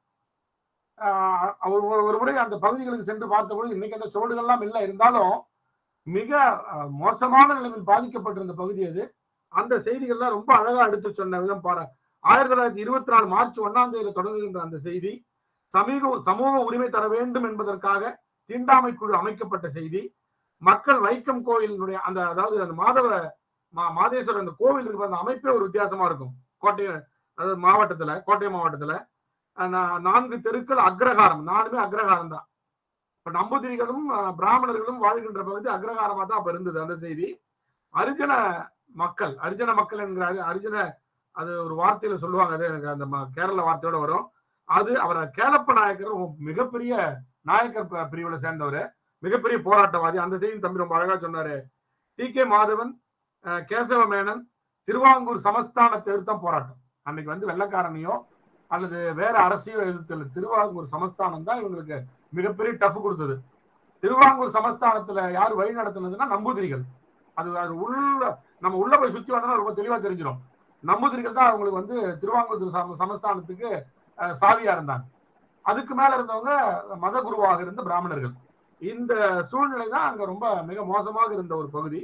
ஆஹ் அவர் ஒரு- ஒரு முறை அந்த பகுதிகளுக்கு சென்று பார்த்தபொழுது இன்னைக்கு அந்த சுவடுகள்லாம் இல்லை இருந்தாலும் மிக அஹ், மோசமான நிலையில் பாதிக்கப்பட்டிருந்த பகுதி அது அந்த செய்திகள்லாம் ரொம்ப அழகா எடுத்து சொன்ன விதம் பாரு ஆயிரத்தி தொள்ளாயிரத்தி இருபத்தி நாலு மார்ச் ஒன்னாம் தேதியில தொடங்குகின்ற அந்த செய்தி சமீக சமூக உரிமை தர வேண்டும் என்பதற்காக தீண்டாமை குழு அமைக்கப்பட்ட செய்தி மக்கள் வைக்கம் கோயிலினுடைய அந்த அதாவது அந்த மாதவ மா- மாதேஸ்வரர் அந்த கோவில் இருக்கிற அந்த அமைப்பே ஒரு வித்தியாசமா இருக்கும் கோட்டை அதாவது மாவட்டத்துல கோட்டை மாவட்டத்துல அஹ் நா- நான்கு தெருக்கள் அக்ரஹாரம் நாலுமே அக்ரஹாரம் தான் இப்ப நம்பூதிரிகளும் அஹ், பிராமணர்களும் வாழ்கின்ற பகுதி அக்ரஹாரமா தான் அப்ப இருந்தது அந்த செய்தி அரிஜன மக்கள் அரிஜன மக்கள் என்கிற அரி- அரிஜன அது ஒரு வார்த்தையில சொல்லுவாங்க அது எனக்கு அந்த ம- கேரள வார்த்தையோட வரும் அது அவரை கேலப்ப நாயக்கர் ஒரு மிகப்பெரிய நாயக்கர் ப- பிரிவுல சேர்ந்தவர் மிகப்பெரிய போராட்டவாதி அந்த செய்தி தம்பி ரொம்ப அழகா சொன்னாரு டி கே மாதவன் அஹ், கேசவ மேனன் திருவாங்கூர் சமஸ்தானத்தை எதிர்த்தான் போராட்டம் அன்னைக்கு வந்து வெள்ளக்காரனையோ அல்லது வேற அரசியோ எதிர்த்து திருவாங்கூர் சமஸ்தானம் தான் இவங்களுக்கு மிகப்பெரிய டஃப் கொடுத்தது திருவாங்கூர் சமஸ்தானத்துல யார் வழி நடத்துனதுன்னா நம்பூதிரிகள் அது அது உள்ள நம்ம உள்ள போய் சுத்தி வந்தோம்னா ரொம்ப தெளிவா தெரிஞ்சிடும் நம்பூதிரிகள் தான் அவங்களுக்கு வந்து திருவாங்கூர் சம- சமஸ்தானத்துக்கு அஹ், சாவியா இருந்தாங்க அதுக்கு மேல இருந்தவங்க மத குருவாக இருந்த பிராமணர்கள் இந்த சூழ்நிலை தான் அங்க ரொம்ப மிக மோசமாக இருந்த ஒரு பகுதி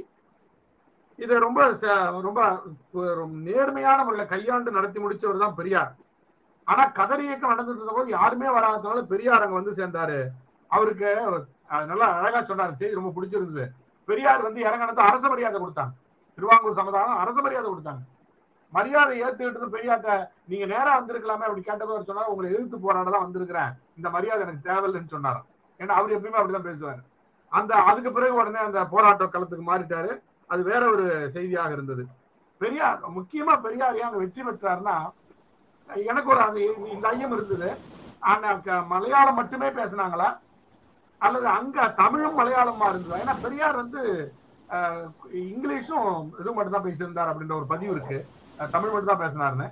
இது ரொம்ப ச- ரொம்ப ஒரு நேர்மையான முறையில் கையாண்டு நடத்தி முடிச்சவர் தான் பெரியார் ஆனா கதர் இயக்கம் நடந்துட்டு இருந்த போது யாருமே வராதனால பெரியார் அங்க வந்து சேர்ந்தாரு அவருக்கு அஹ், நல்லா அழகா சொன்னாரு செய்தி ரொம்ப பிடிச்சிருந்தது பெரியார் வந்து இறங்கினது அரச மரியாதை கொடுத்தாங்க திருவாங்கூர் சமுதாயம் அரச மரியாதை கொடுத்தாங்க மரியாதை ஏத்துக்கிட்டு பெரியார்ட்ட நீங்க நேரா வந்திருக்கலாமே அப்படி கேட்டபோது அவர் சொன்னார் உங்களை எதிர்த்து போராட தான் வந்திருக்கிறேன் இந்த மரியாதை எனக்கு தேவையில்லைன்னு சொன்னார் ஏன்னா அவர் எப்பயுமே அப்படிதான் பேசுவார் அந்த அதுக்கு பிறகு உடனே அந்த போராட்ட களத்துக்கு மாறிட்டாரு அது வேற ஒரு செய்தியாக இருந்தது பெரியார் முக்கியமா பெரியார் ஏன் அங்க வெற்றி பெற்றாருன்னா எனக்கு ஒரு அந்த இந்த ஐயம் இருந்தது ஆனா க- மலையாளம் மட்டுமே பேசுனாங்களா அல்லது அங்க தமிழும் மலையாளமா இருந்ததா ஏன்னா பெரியார் வந்து அஹ், இங்கிலீஷும் இது மட்டும் தான் பேசியிருந்தார் அப்படின்ற ஒரு பதிவு இருக்கு அஹ், தமிழ் மட்டும் தான் பேசினாருன்னு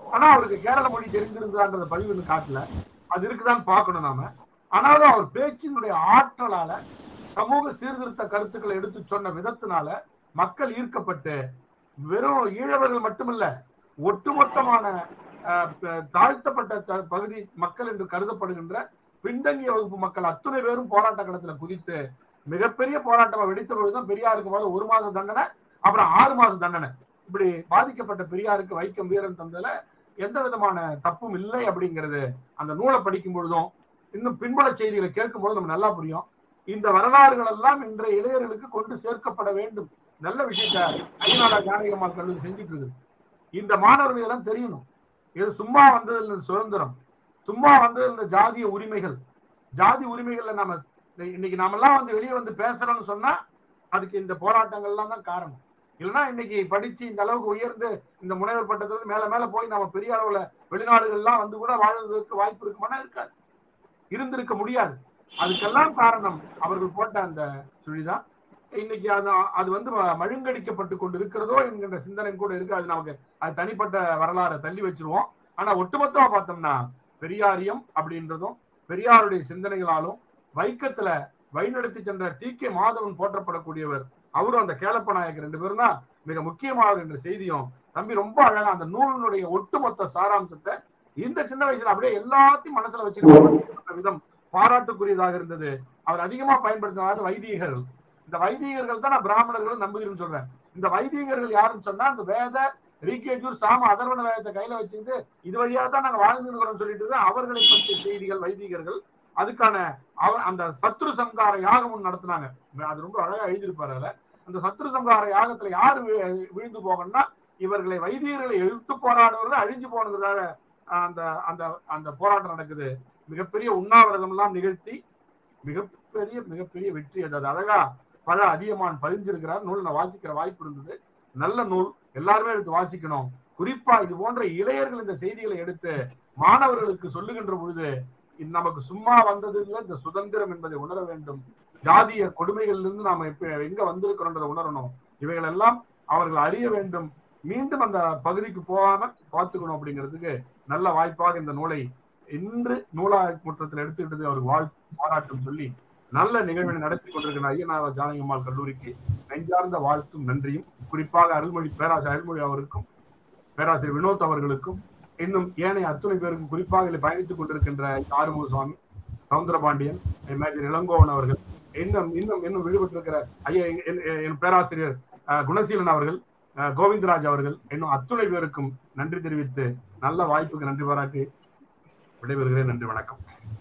ஆனா அவருக்கு கேரள மொழி தெரிஞ்சிருந்தான்றத பதிவு இன்னும் காட்டல அது இருக்குதான்னு பார்க்கணும் நாம ஆனாலும் அவர் பேச்சினுடைய ஆற்றலால சமூக சீர்திருத்த கருத்துக்களை எடுத்து சொன்ன விதத்தினால மக்கள் ஈர்க்கப்பட்டு வெறும் ஈழவர்கள் மட்டுமல்ல ஒட்டுமொத்தமான அஹ், ப- தாழ்த்தப்பட்ட த- பகுதி மக்கள் என்று கருதப்படுகின்ற பின்தங்கிய வகுப்பு மக்கள் அத்துணை பேரும் போராட்ட களத்துல குதித்து மிகப்பெரிய போராட்டமா வெடித்த பொழுதுதான் பெரியாருக்கு முதல்ல ஒரு மாசம் தண்டனை அப்புறம் ஆறு மாசம் தண்டனை இப்படி பாதிக்கப்பட்ட பெரியாருக்கு வைக்கம் வீரன் தந்ததுல எந்த விதமான தப்பும் இல்லை அப்படிங்கிறது அந்த நூலை படிக்கும் பொழுதும் இன்னும் பின்புல செய்திகளை கேட்கும் போது நம்ம நல்லா புரியும் இந்த வரலாறுகள் எல்லாம் இன்றைய இளைஞர்களுக்கு கொண்டு சேர்க்கப்பட வேண்டும் நல்ல விஷயத்த ஐநாடா ஜானகம்மாள் கல்லூரி செஞ்சுட்டு இருக்குது இந்த மாணவர்கள் எல்லாம் தெரியணும் இது சும்மா வந்தது இல்லை சுதந்திரம் சும்மா வந்தது இந்த ஜாதிய உரிமைகள் ஜாதி உரிமைகள்ல நாம இன்னைக்கு நாமெல்லாம் வந்து வெளியே வந்து பேசுறோம்னு சொன்னா அதுக்கு இந்த போராட்டங்கள்லாம் தான் காரணம் இல்லைன்னா இன்னைக்கு படிச்சு இந்த அளவுக்கு உயர்ந்து இந்த முனைவர் பட்டத்துல இருந்து மேல மேல போய் நம்ம பெரிய அளவுல வெளிநாடுகள்லாம் வந்து கூட வாழ்வதற்கு வாய்ப்பு இருக்குமானா இருக்காது இருந்திருக்க முடியாது அதுக்கெல்லாம் காரணம் அவர்கள் போட்ட அந்த சுழிதான் இன்னைக்கு அது அது வந்து ம- மழுங்கடிக்கப்பட்டு கொண்டு இருக்கிறதோ என்கின்ற சிந்தனை கூட இருக்கு அது நமக்கு அது தனிப்பட்ட வரலாறை தள்ளி வச்சிருவோம் ஆனா ஒட்டுமொத்தமா பார்த்தோம்னா பெரியாரியம் அப்படின்றதும் பெரியாருடைய சிந்தனைகளாலும் வைக்கத்துல வழிநடத்தி சென்ற டி கே மாதவன் போற்றப்படக்கூடியவர் அவரும் அந்த கேளப்ப நாயக்கர் ரெண்டு பேரும் தான் மிக முக்கியமானது என்ற செய்தியும் தம்பி ரொம்ப அழகா அந்த நூலினுடைய ஒட்டுமொத்த சாராம்சத்தை இந்த சின்ன வயசுல அப்படியே எல்லாத்தையும் மனசுல வச்சுக்கிற விதம் பாராட்டுக்குரியதாக இருந்தது அவர் அதிகமா பயன்படுத்தினது வைதிகர்கள் இந்த வைதிகர்கள் தான் நான் பிராமணர்கள் நம்புகிறேன்னு சொல்றேன் இந்த வைதிகர்கள் யாருன்னு சொன்னா இந்த வேத ரீகேஜூர் சாம அதர்வன வேதத்தை கையில வச்சுக்கிட்டு இது வழியா தான் நாங்க வாழ்ந்துருக்கிறோம் சொல்லிட்டு தான் அவர்களை பற்றிய செய்திகள் வைதிகர்கள் அதுக்கான அவ- அந்த சத்ரு சங்கார யாகம் ஒண்ணு நடத்துனாங்க அது ரொம்ப அழகா எழுதியிருப்பாரு அதுல அந்த சத்ரு சங்கார யாகத்துல யாரு வி- விழுந்து போகணும்னா இவர்களை வைதிகர்களை எதிர்த்து போராடுவர்கள் அழிஞ்சு போனதுக்காக அந்த அந்த அந்த போராட்டம் நடக்குது மிகப்பெரிய உண்ணாவிரதம் எல்லாம் நிகழ்த்தி மிகப்பெரிய மிகப்பெரிய வெற்றி அது அது அழகா பல அதிகமான் பதிஞ்சிருக்கிறார் நூல் நான் வாசிக்கிற வாய்ப்பு இருந்தது நல்ல நூல் எல்லாருமே எடுத்து வாசிக்கணும் குறிப்பா இது போன்ற இளையர்கள் இந்த செய்திகளை எடுத்து மாணவர்களுக்கு சொல்லுகின்ற பொழுது இது நமக்கு சும்மா வந்தது இல்லை இந்த சுதந்திரம் என்பதை உணர வேண்டும் ஜாதிய கொடுமைகளிலிருந்து நாம இப்ப எங்க வந்திருக்கிறோன்றதை உணரணும் இவைகள் எல்லாம் அவர்கள் அறிய வேண்டும் மீண்டும் அந்த பகுதிக்கு போகாம பார்த்துக்கணும் அப்படிங்கிறதுக்கு நல்ல வாய்ப்பாக இந்த நூலை இன்று நூலா முற்றத்தில் எடுத்துக்கிட்டது அவருக்கு வாழ்த்து பாராட்டும் சொல்லி நல்ல நிகழ்வினை நடத்தி கொண்டிருக்கிற ஐயனார் ஜானகிமால் கல்லூரிக்கு நெஞ்சார்ந்த வாழ்த்தும் நன்றியும் குறிப்பாக அருள்மொழி பேராசிரியர் அருள்மொழி அவருக்கும் பேராசிரியர் வினோத் அவர்களுக்கும் இன்னும் ஏனைய அத்துணை பேருக்கும் குறிப்பாக இதில் பயணித்துக் கொண்டிருக்கின்ற ஆறுமுக சுவாமி சவுந்தரபாண்டியன் மேஜர் இளங்கோவன் அவர்கள் இன்னும் இன்னும் இன்னும் விடுபட்டிருக்கிற ஐயா என்- என் என் பேராசிரியர் அஹ், குணசீலன் அவர்கள் அஹ், கோவிந்தராஜ் அவர்கள் இன்னும் அத்துணை பேருக்கும் நன்றி தெரிவித்து நல்ல வாய்ப்புக்கு நன்றி பாராட்டி விடைபெறுகிறேன் நன்றி வணக்கம்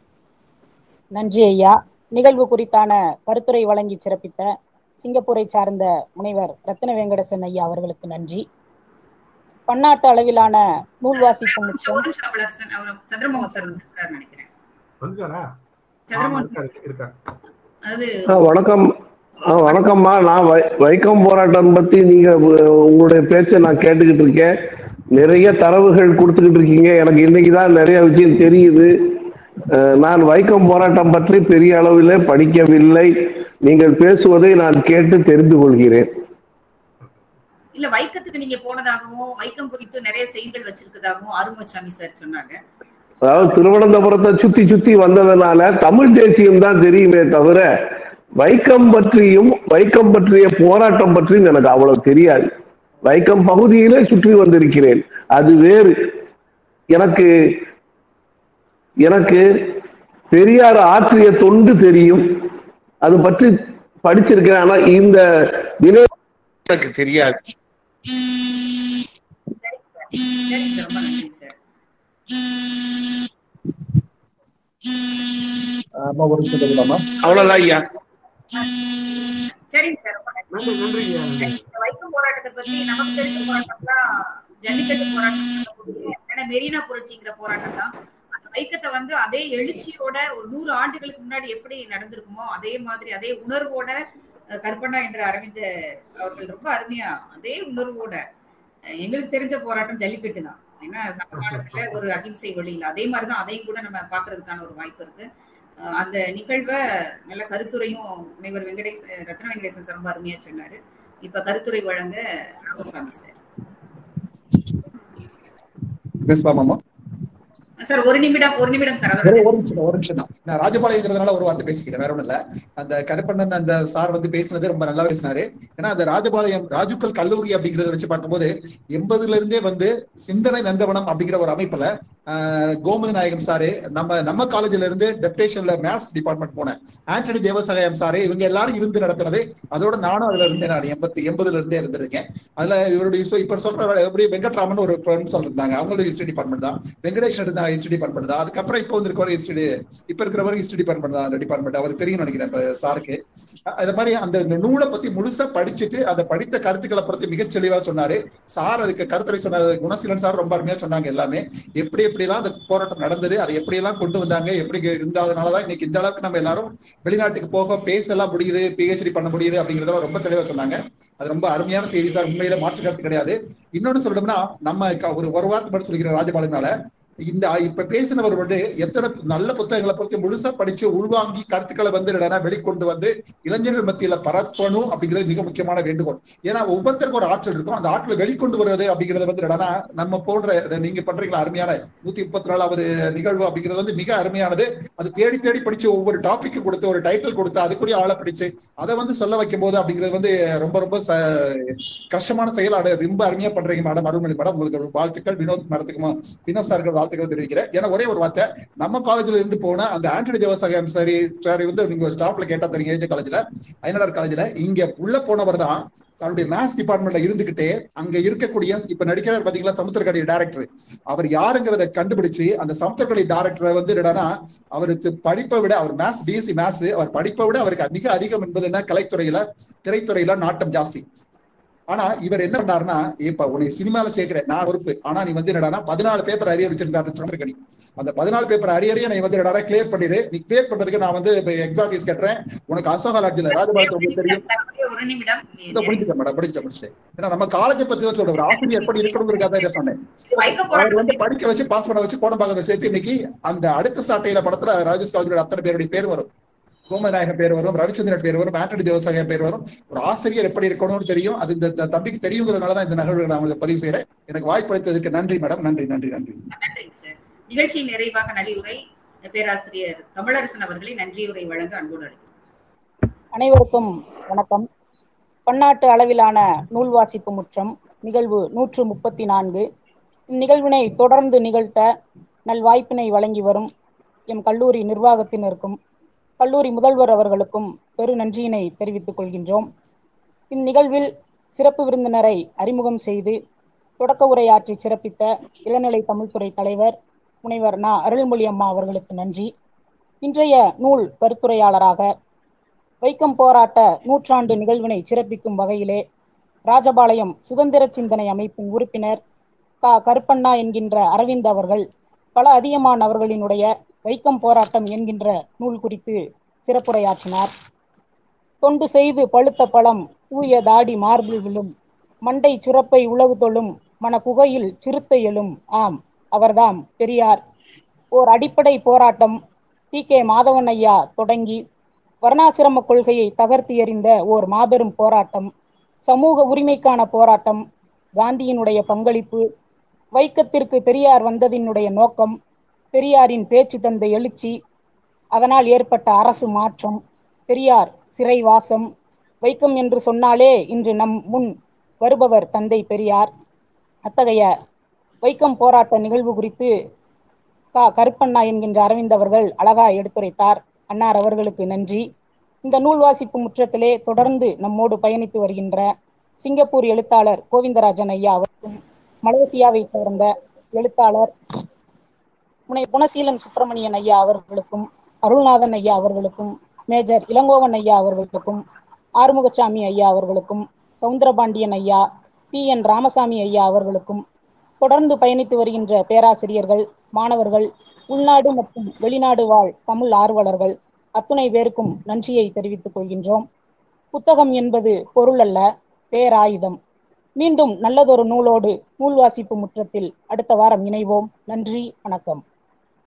நன்றி ஐயா நிகழ்வு குறித்தான கருத்துரை வழங்கி சிறப்பித்த சிங்கப்பூரை சார்ந்த முனைவர் ரத்தின வெங்கடசன் ஐயா அவர்களுக்கு நன்றி பன்னாட்டு அளவிலான நூல் வாசிப்பு ஒரு முற்றம் நிமிஷம் வளர்சன் அவர் சந்திரமோகன் சார் வந்திருக்காரு நினைக்கிறேன் வந்துட்டாரா ஆமா, சந்திரமோகன் சார் இருக்காரு இருக்காரு அது ஆ, வணக்கம் ஆ, வணக்கம்மா நான் வை- வைக்கம் போராட்டம் பத்தி நீங்க உ- உங்களுடைய பேச்சை நான் கேட்டுக்கிட்டு இருக்கேன் நிறைய தரவுகள் கொடுத்துக்கிட்டு இருக்கீங்க எனக்கு இன்னைக்கு தான் நிறைய விஷயம் தெரியுது அஹ், நான் வைக்கம் போராட்டம் பற்றி பெரிய அளவில் படிக்கவில்லை நீங்கள் பேசுவதை நான் கேட்டு தெரிந்து கொள்கிறேன் இல்ல வைக்கத்துக்கு நீங்க போனதாகவும் வைக்கம் குறித்து நிறைய செய்திகள் வச்சிருக்கதாகவும் அருமசாமி சார் சொன்னாங்க அதாவது திருவனந்தபுரத்தை சுத்தி சுத்தி வந்ததுனால தமிழ் தேசியம் தான் தெரியுமே தவிர வைக்கம் பற்றியும் வைக்கம் பற்றிய போராட்டம் பற்றியும் எனக்கு அவ்வளவு தெரியாது வைக்கம் பகுதியிலே சுற்றி வந்திருக்கிறேன் அது வேறு எனக்கு எனக்கு பெரியார் ஆற்றிய தொண்டு தெரியும் அது பற்றி படிச்சிருக்கிறேன் ஆனா இந்த வினை எனக்கு தெரியாது சரிங்க சார் ரொம்ப நன்றி சார் அவ்வளவுதான் ஐயா சரிங்க சார் ரொம்ப நன்றி நன்றி நன்றிங்க நன்றி இந்த வைக்கம் போராட்டத்தை பத்தி நமக்கு தெரிஞ்ச போராட்டம்லாம் ஜல்லிக்கட்டு போராட்டம் சொல்லக்கூடிய, ஏன்னா மெரினா புரட்சிங்கிற போராட்டம் தான் அந்த வைக்கத்தை வந்து அதே எழுச்சியோட ஒரு நூறு ஆண்டுகளுக்கு முன்னாடி எப்படி நடந்திருக்குமோ அதே மாதிரி அதே உணர்வோட அஹ், கற்பனா என்ற அரவிந்த் அவர்கள் ரொம்ப அருமையா அதே உணர்வோட அஹ், எங்களுக்கு தெரிஞ்ச போராட்டம் ஜல்லிக்கட்டு தான் ஏன்னா சமகாலத்துல ஒரு அகிம்சை வழியில் அதே மாதிரிதான் அதையும் கூட நம்ம பாக்குறதுக்கான ஒரு வாய்ப்பு இருக்கு அஹ், அந்த நிகழ்வை நல்ல கருத்துரையும் முனைவர் வெங்கடேஷ் ரத்ன வெங்கடேசன் சார் ரொம்ப அருமையா சொன்னாரு இப்ப கருத்துரை வழங்க ராமசாமி சார் பேசலாமாமா சார் ஒரு நிமிடம் ஒரு நிமிடம் சார் ஒரே அதோட ஒரு நிமிஷம் ஒரு நிமிஷம் தான் நான் ராஜபாளையங்கிறதுனால ஒரு வார்த்தை பேசிக்கிறேன் வேற ஒண்ணும் இல்ல அந்த கருப்பண்ணன் அந்த சார் வந்து பேசினது ரொம்ப நல்லா பேசினாரு ஏன்னா அந்த ராஜபாளையம் ராஜுக்கல் கல்லூரி அப்படிங்கறத வச்சு பார்க்கும்போது எண்பதுல இருந்தே வந்து சிந்தனை நந்தவனம் அப்படிங்கிற ஒரு அமைப்புல ஆஹ், கோமதி நாயகம் சாரு நம்ம நம்ம காலேஜ்ல இருந்து டெப்டேஷன்ல மேத்ஸ் டிபார்ட்மெண்ட் போனேன் ஆண்டனி தேவசகாயம் சாரு இவங்க எல்லாரும் இருந்து நடத்துனது அதோட நானும் அதுல இருந்தேன் நான் எண்பத்தி எண்பதுல இருந்தே இருந்திருக்கேன் அதுல இவருடைய so இப்ப சொல்ற எப்படி வெங்கட்ராமன் ஒரு ஃப்ரெண்ட் இருந்தாங்க அவங்களோட ஹிஸ்டரி டிபார்ட்மெண்ட் தான் வெங்கடேஷ் இருந்தாங்க ஹிஸ்டரி டிபார்ட்மெண்ட் தான் அதுக்கப்புறம் இப்போ வந்திருக்கிற ஹிஸ்டரி இப்ப இருக்கிறவர் ஹிஸ்டரி டிபார்ட்மெண்ட் தான் அந்த டிபார்ட்மெண்ட் அவருக்கு தெரியும் நினைக்கிறேன் இப்ப சாருக்கு அது மாதிரி அந்த நூலை பத்தி முழுசா படிச்சுட்டு அந்த படித்த கருத்துக்களை பத்தி மிகச் தெளிவா சொன்னாரு சார் அதுக்கு கருத்துரை சொன்னாரு குணசீலன் சார் ரொம்ப அருமையா சொன்னாங்க எல்லாமே எப்படி எப்படிலாம் அந்த போராட்டம் நடந்தது அதை எப்படி எல்லாம் கொண்டு வந்தாங்க எப்படி இருந்ததுனாலதான் இன்னைக்கு இந்த அளவுக்கு நம்ம எல்லாரும் வெளிநாட்டுக்கு போக பேசலாம் முடியுது பிஹெச்டி பண்ண முடியுது அப்படிங்கறதெல்லாம் ரொம்ப தெளிவா சொன்னாங்க அது ரொம்ப அருமையான செய்தி சார் உண்மையில மாற்று கருத்து கிடையாது இன்னொன்னு சொல்லணும்னா நம்ம க- ஒரு ஒரு வார்த்தை படிச்சு சொல்லிக்கிறேன் ராஜபாலனால இந்த இப்ப பேசினவர் வந்து எத்தனை நல்ல புத்தகங்களை பத்தி முழுசா படிச்சு உள்வாங்கி கருத்துக்களை வந்து என்னன்னா வெளிக்கொண்டு வந்து இளைஞர்கள் மத்தியில பரப்பணும் அப்படிங்கிறது மிக முக்கியமான வேண்டுகோள் ஏன்னா ஒவ்வொருத்தருக்கும் ஒரு ஆற்றல் இருக்கும் அந்த ஆற்றலை வெளிக்கொண்டு வருவது அப்படிங்கிறது வந்து என்னன்னா நம்ம போன்ற இதை நீங்க பண்றீங்களா அருமையான நூத்தி முப்பத்தி நாலாவது நிகழ்வு அப்படிங்கிறது வந்து மிக அருமையானது அது தேடி தேடி படிச்சு ஒவ்வொரு டாபிக் கொடுத்து ஒரு டைட்டில் கொடுத்து அதுக்குரிய ஆளை பிடிச்சு அதை வந்து சொல்ல வைக்கும் போது அப்படிங்கிறது வந்து ரொம்ப ரொம்ப ச- கஷ்டமான செயலாடு ரொம்ப அருமையா பண்றீங்க மேடம் அருள்மொழி மேடம் உங்களுக்கு வாழ்த்துக்கள் வினோத் மேடத்துக்குமா வினோத் சார்கள் வாழ்த்துக்கள் தெரிவிக்கிறேன் ஏன்னா ஒரே ஒரு வார்த்தை நம்ம காலேஜ்ல இருந்து போன அந்த ஆண்டனி தேவசாகம் சரி சாரி வந்து நீங்க ஸ்டாஃப்ல கேட்டா தெரியும் ஏஜ் காலேஜ்ல ஐநடார் காலேஜ்ல இங்க உள்ள போனவர் தான் தன்னுடைய மேத்ஸ் டிபார்ட்மெண்ட்ல இருந்துகிட்டே அங்க இருக்கக்கூடிய இப்ப நடிக்கிறார் பாத்தீங்களா சமுத்திரக்கடி டைரக்டர் அவர் யாருங்கிறத கண்டுபிடிச்சு அந்த சமுத்திரக்கடி டைரக்டரை வந்து என்னடான்னா அவருக்கு படிப்பை விட அவர் மேத்ஸ் பிஎஸ்சி மேத்ஸ் அவர் படிப்பை விட அவருக்கு மிக அதிகம் என்பது என்ன கலைத்துறையில திரைத்துறையில நாட்டம் ஜாஸ்தி ஆனா இவர் என்ன பண்ணாருன்னா இப்ப உனக்கு சினிமால சேர்க்கிறேன் நான் பொறுப்பு ஆனா நீ வந்து என்னடா பதினாலு பேப்பர் அரியர் வச்சிருந்தாரு சந்திரகடி அந்த பதினாலு பேப்பர் அரியரையும் நீ வந்து என்னடா கிளியர் பண்ணிடு நீ கிளியர் பண்றதுக்கு நான் வந்து இப்ப எக்ஸாம் ஃபீஸ் கட்டுறேன் உனக்கு அசோகா லாட்ஜில் ராஜபாலத்தை உங்களுக்கு தெரியும் ஒரு நிமிடம் இதை முடிச்சுட்டேன் மேடம் முடிச்சுட்டேன் முடிச்சுட்டேன் ஏன்னா நம்ம காலேஜை பத்தி தான் சொல்றேன் ஒரு ஆசிரியர் எப்படி இருக்கணுங்கிறதுக்காக தான் இதை சொன்னேன் இது வைக்க அவர் போராட்டம் வந்து படிக்க வச்சு பாஸ் பண்ண வச்சு கோடம்பாக்கத்தை சேர்த்து இன்னைக்கு அந்த அடுத்த சாட்டையில படத்துல ராஜேஷ் காலேஜோட அத்தனை பேருடைய பேர் வரும் கோமநாயகம் பேர் வரும் ரவிச்சந்திரன் பேர் வரும் ஆண்டனி தேவசாயம் பேர் வரும் ஒரு ஆசிரியர் எப்படி இருக்கணும்னு தெரியும் அது இந்த த- தம்பிக்கு தெரியுங்கிறதுனாலதான் இந்த நிகழ்வு நான் உங்களுக்கு பதிவு செய்யறேன் எனக்கு வாய்ப்பளித்ததற்கு நன்றி மேடம் நன்றி நன்றி நன்றி நன்றிங்க சார் நிகழ்ச்சியின் நிறைவாக நலிவுரை பேராசிரியர் தமிழரசன் அவர்களை நன்றியுரை வழங்க அன்போடு அழைக்கிறேன் அனைவருக்கும் வணக்கம் பன்னாட்டு அளவிலான நூல் வாசிப்பு முற்றம் நிகழ்வு நூற்று முப்பத்தி நான்கு இந்நிகழ்வினை தொடர்ந்து நிகழ்த்த நல்வாய்ப்பினை வழங்கி வரும் எம் கல்லூரி நிர்வாகத்தினருக்கும் கல்லூரி முதல்வர் அவர்களுக்கும் பெரு நன்றியினை தெரிவித்துக் கொள்கின்றோம் இந்நிகழ்வில் சிறப்பு விருந்தினரை அறிமுகம் செய்து தொடக்க உரையாற்றி சிறப்பித்த இளநிலை தமிழ்துறை தலைவர் முனைவர் நா அருள்மொழி அம்மா அவர்களுக்கு நன்றி இன்றைய நூல் கருத்துரையாளராக வைக்கம் போராட்ட நூற்றாண்டு நிகழ்வினை சிறப்பிக்கும் வகையிலே ராஜபாளையம் சுதந்திர சிந்தனை அமைப்பின் உறுப்பினர் க கருப்பண்ணா என்கின்ற அரவிந்த் அவர்கள் பல அதிகமான் அவர்களினுடைய வைக்கம் போராட்டம் என்கின்ற நூல் குறித்து சிறப்புரையாற்றினார் தொண்டு செய்து பழுத்த பழம் தூய தாடி மார்பில் விழும் மண்டை சுரப்பை உலகு தொழும் மன குகையில் சிறுத்தை எழும் ஆம் அவர்தாம் பெரியார் ஓர் அடிப்படை போராட்டம் டி கே மாதவன் ஐயா தொடங்கி வர்ணாசிரம கொள்கையை தகர்த்து எறிந்த ஓர் மாபெரும் போராட்டம் சமூக உரிமைக்கான போராட்டம் காந்தியினுடைய பங்களிப்பு வைக்கத்திற்கு பெரியார் வந்ததினுடைய நோக்கம் பெரியாரின் பேச்சு தந்த எழுச்சி அதனால் ஏற்பட்ட அரசு மாற்றம் பெரியார் சிறைவாசம் வைக்கம் என்று சொன்னாலே இன்று நம் முன் வருபவர் தந்தை பெரியார் அத்தகைய வைக்கம் போராட்ட நிகழ்வு குறித்து க கருப்பண்ணா என்கின்ற அரவிந்த் அவர்கள் அழகா எடுத்துரைத்தார் அன்னார் அவர்களுக்கு நன்றி இந்த நூல் வாசிப்பு முற்றத்திலே தொடர்ந்து நம்மோடு பயணித்து வருகின்ற சிங்கப்பூர் எழுத்தாளர் கோவிந்தராஜன் ஐயா அவருக்கும் மலேசியாவை சேர்ந்த எழுத்தாளர் முனை குணசீலன் சுப்பிரமணியன் ஐயா அவர்களுக்கும் அருள்நாதன் ஐயா அவர்களுக்கும் மேஜர் இளங்கோவன் ஐயா அவர்களுக்கும் ஆறுமுகசாமி ஐயா அவர்களுக்கும் சவுந்தரபாண்டியன் ஐயா பி என் ராமசாமி ஐயா அவர்களுக்கும் தொடர்ந்து பயணித்து வருகின்ற பேராசிரியர்கள் மாணவர்கள் உள்நாடு மற்றும் வெளிநாடு வாழ் தமிழ் ஆர்வலர்கள் அத்துணை பேருக்கும் நன்றியை தெரிவித்துக் கொள்கின்றோம் புத்தகம் என்பது பொருள் அல்ல பேராயுதம் மீண்டும் நல்லதொரு நூலோடு நூல் வாசிப்பு முற்றத்தில் அடுத்த வாரம் இணைவோம் நன்றி வணக்கம்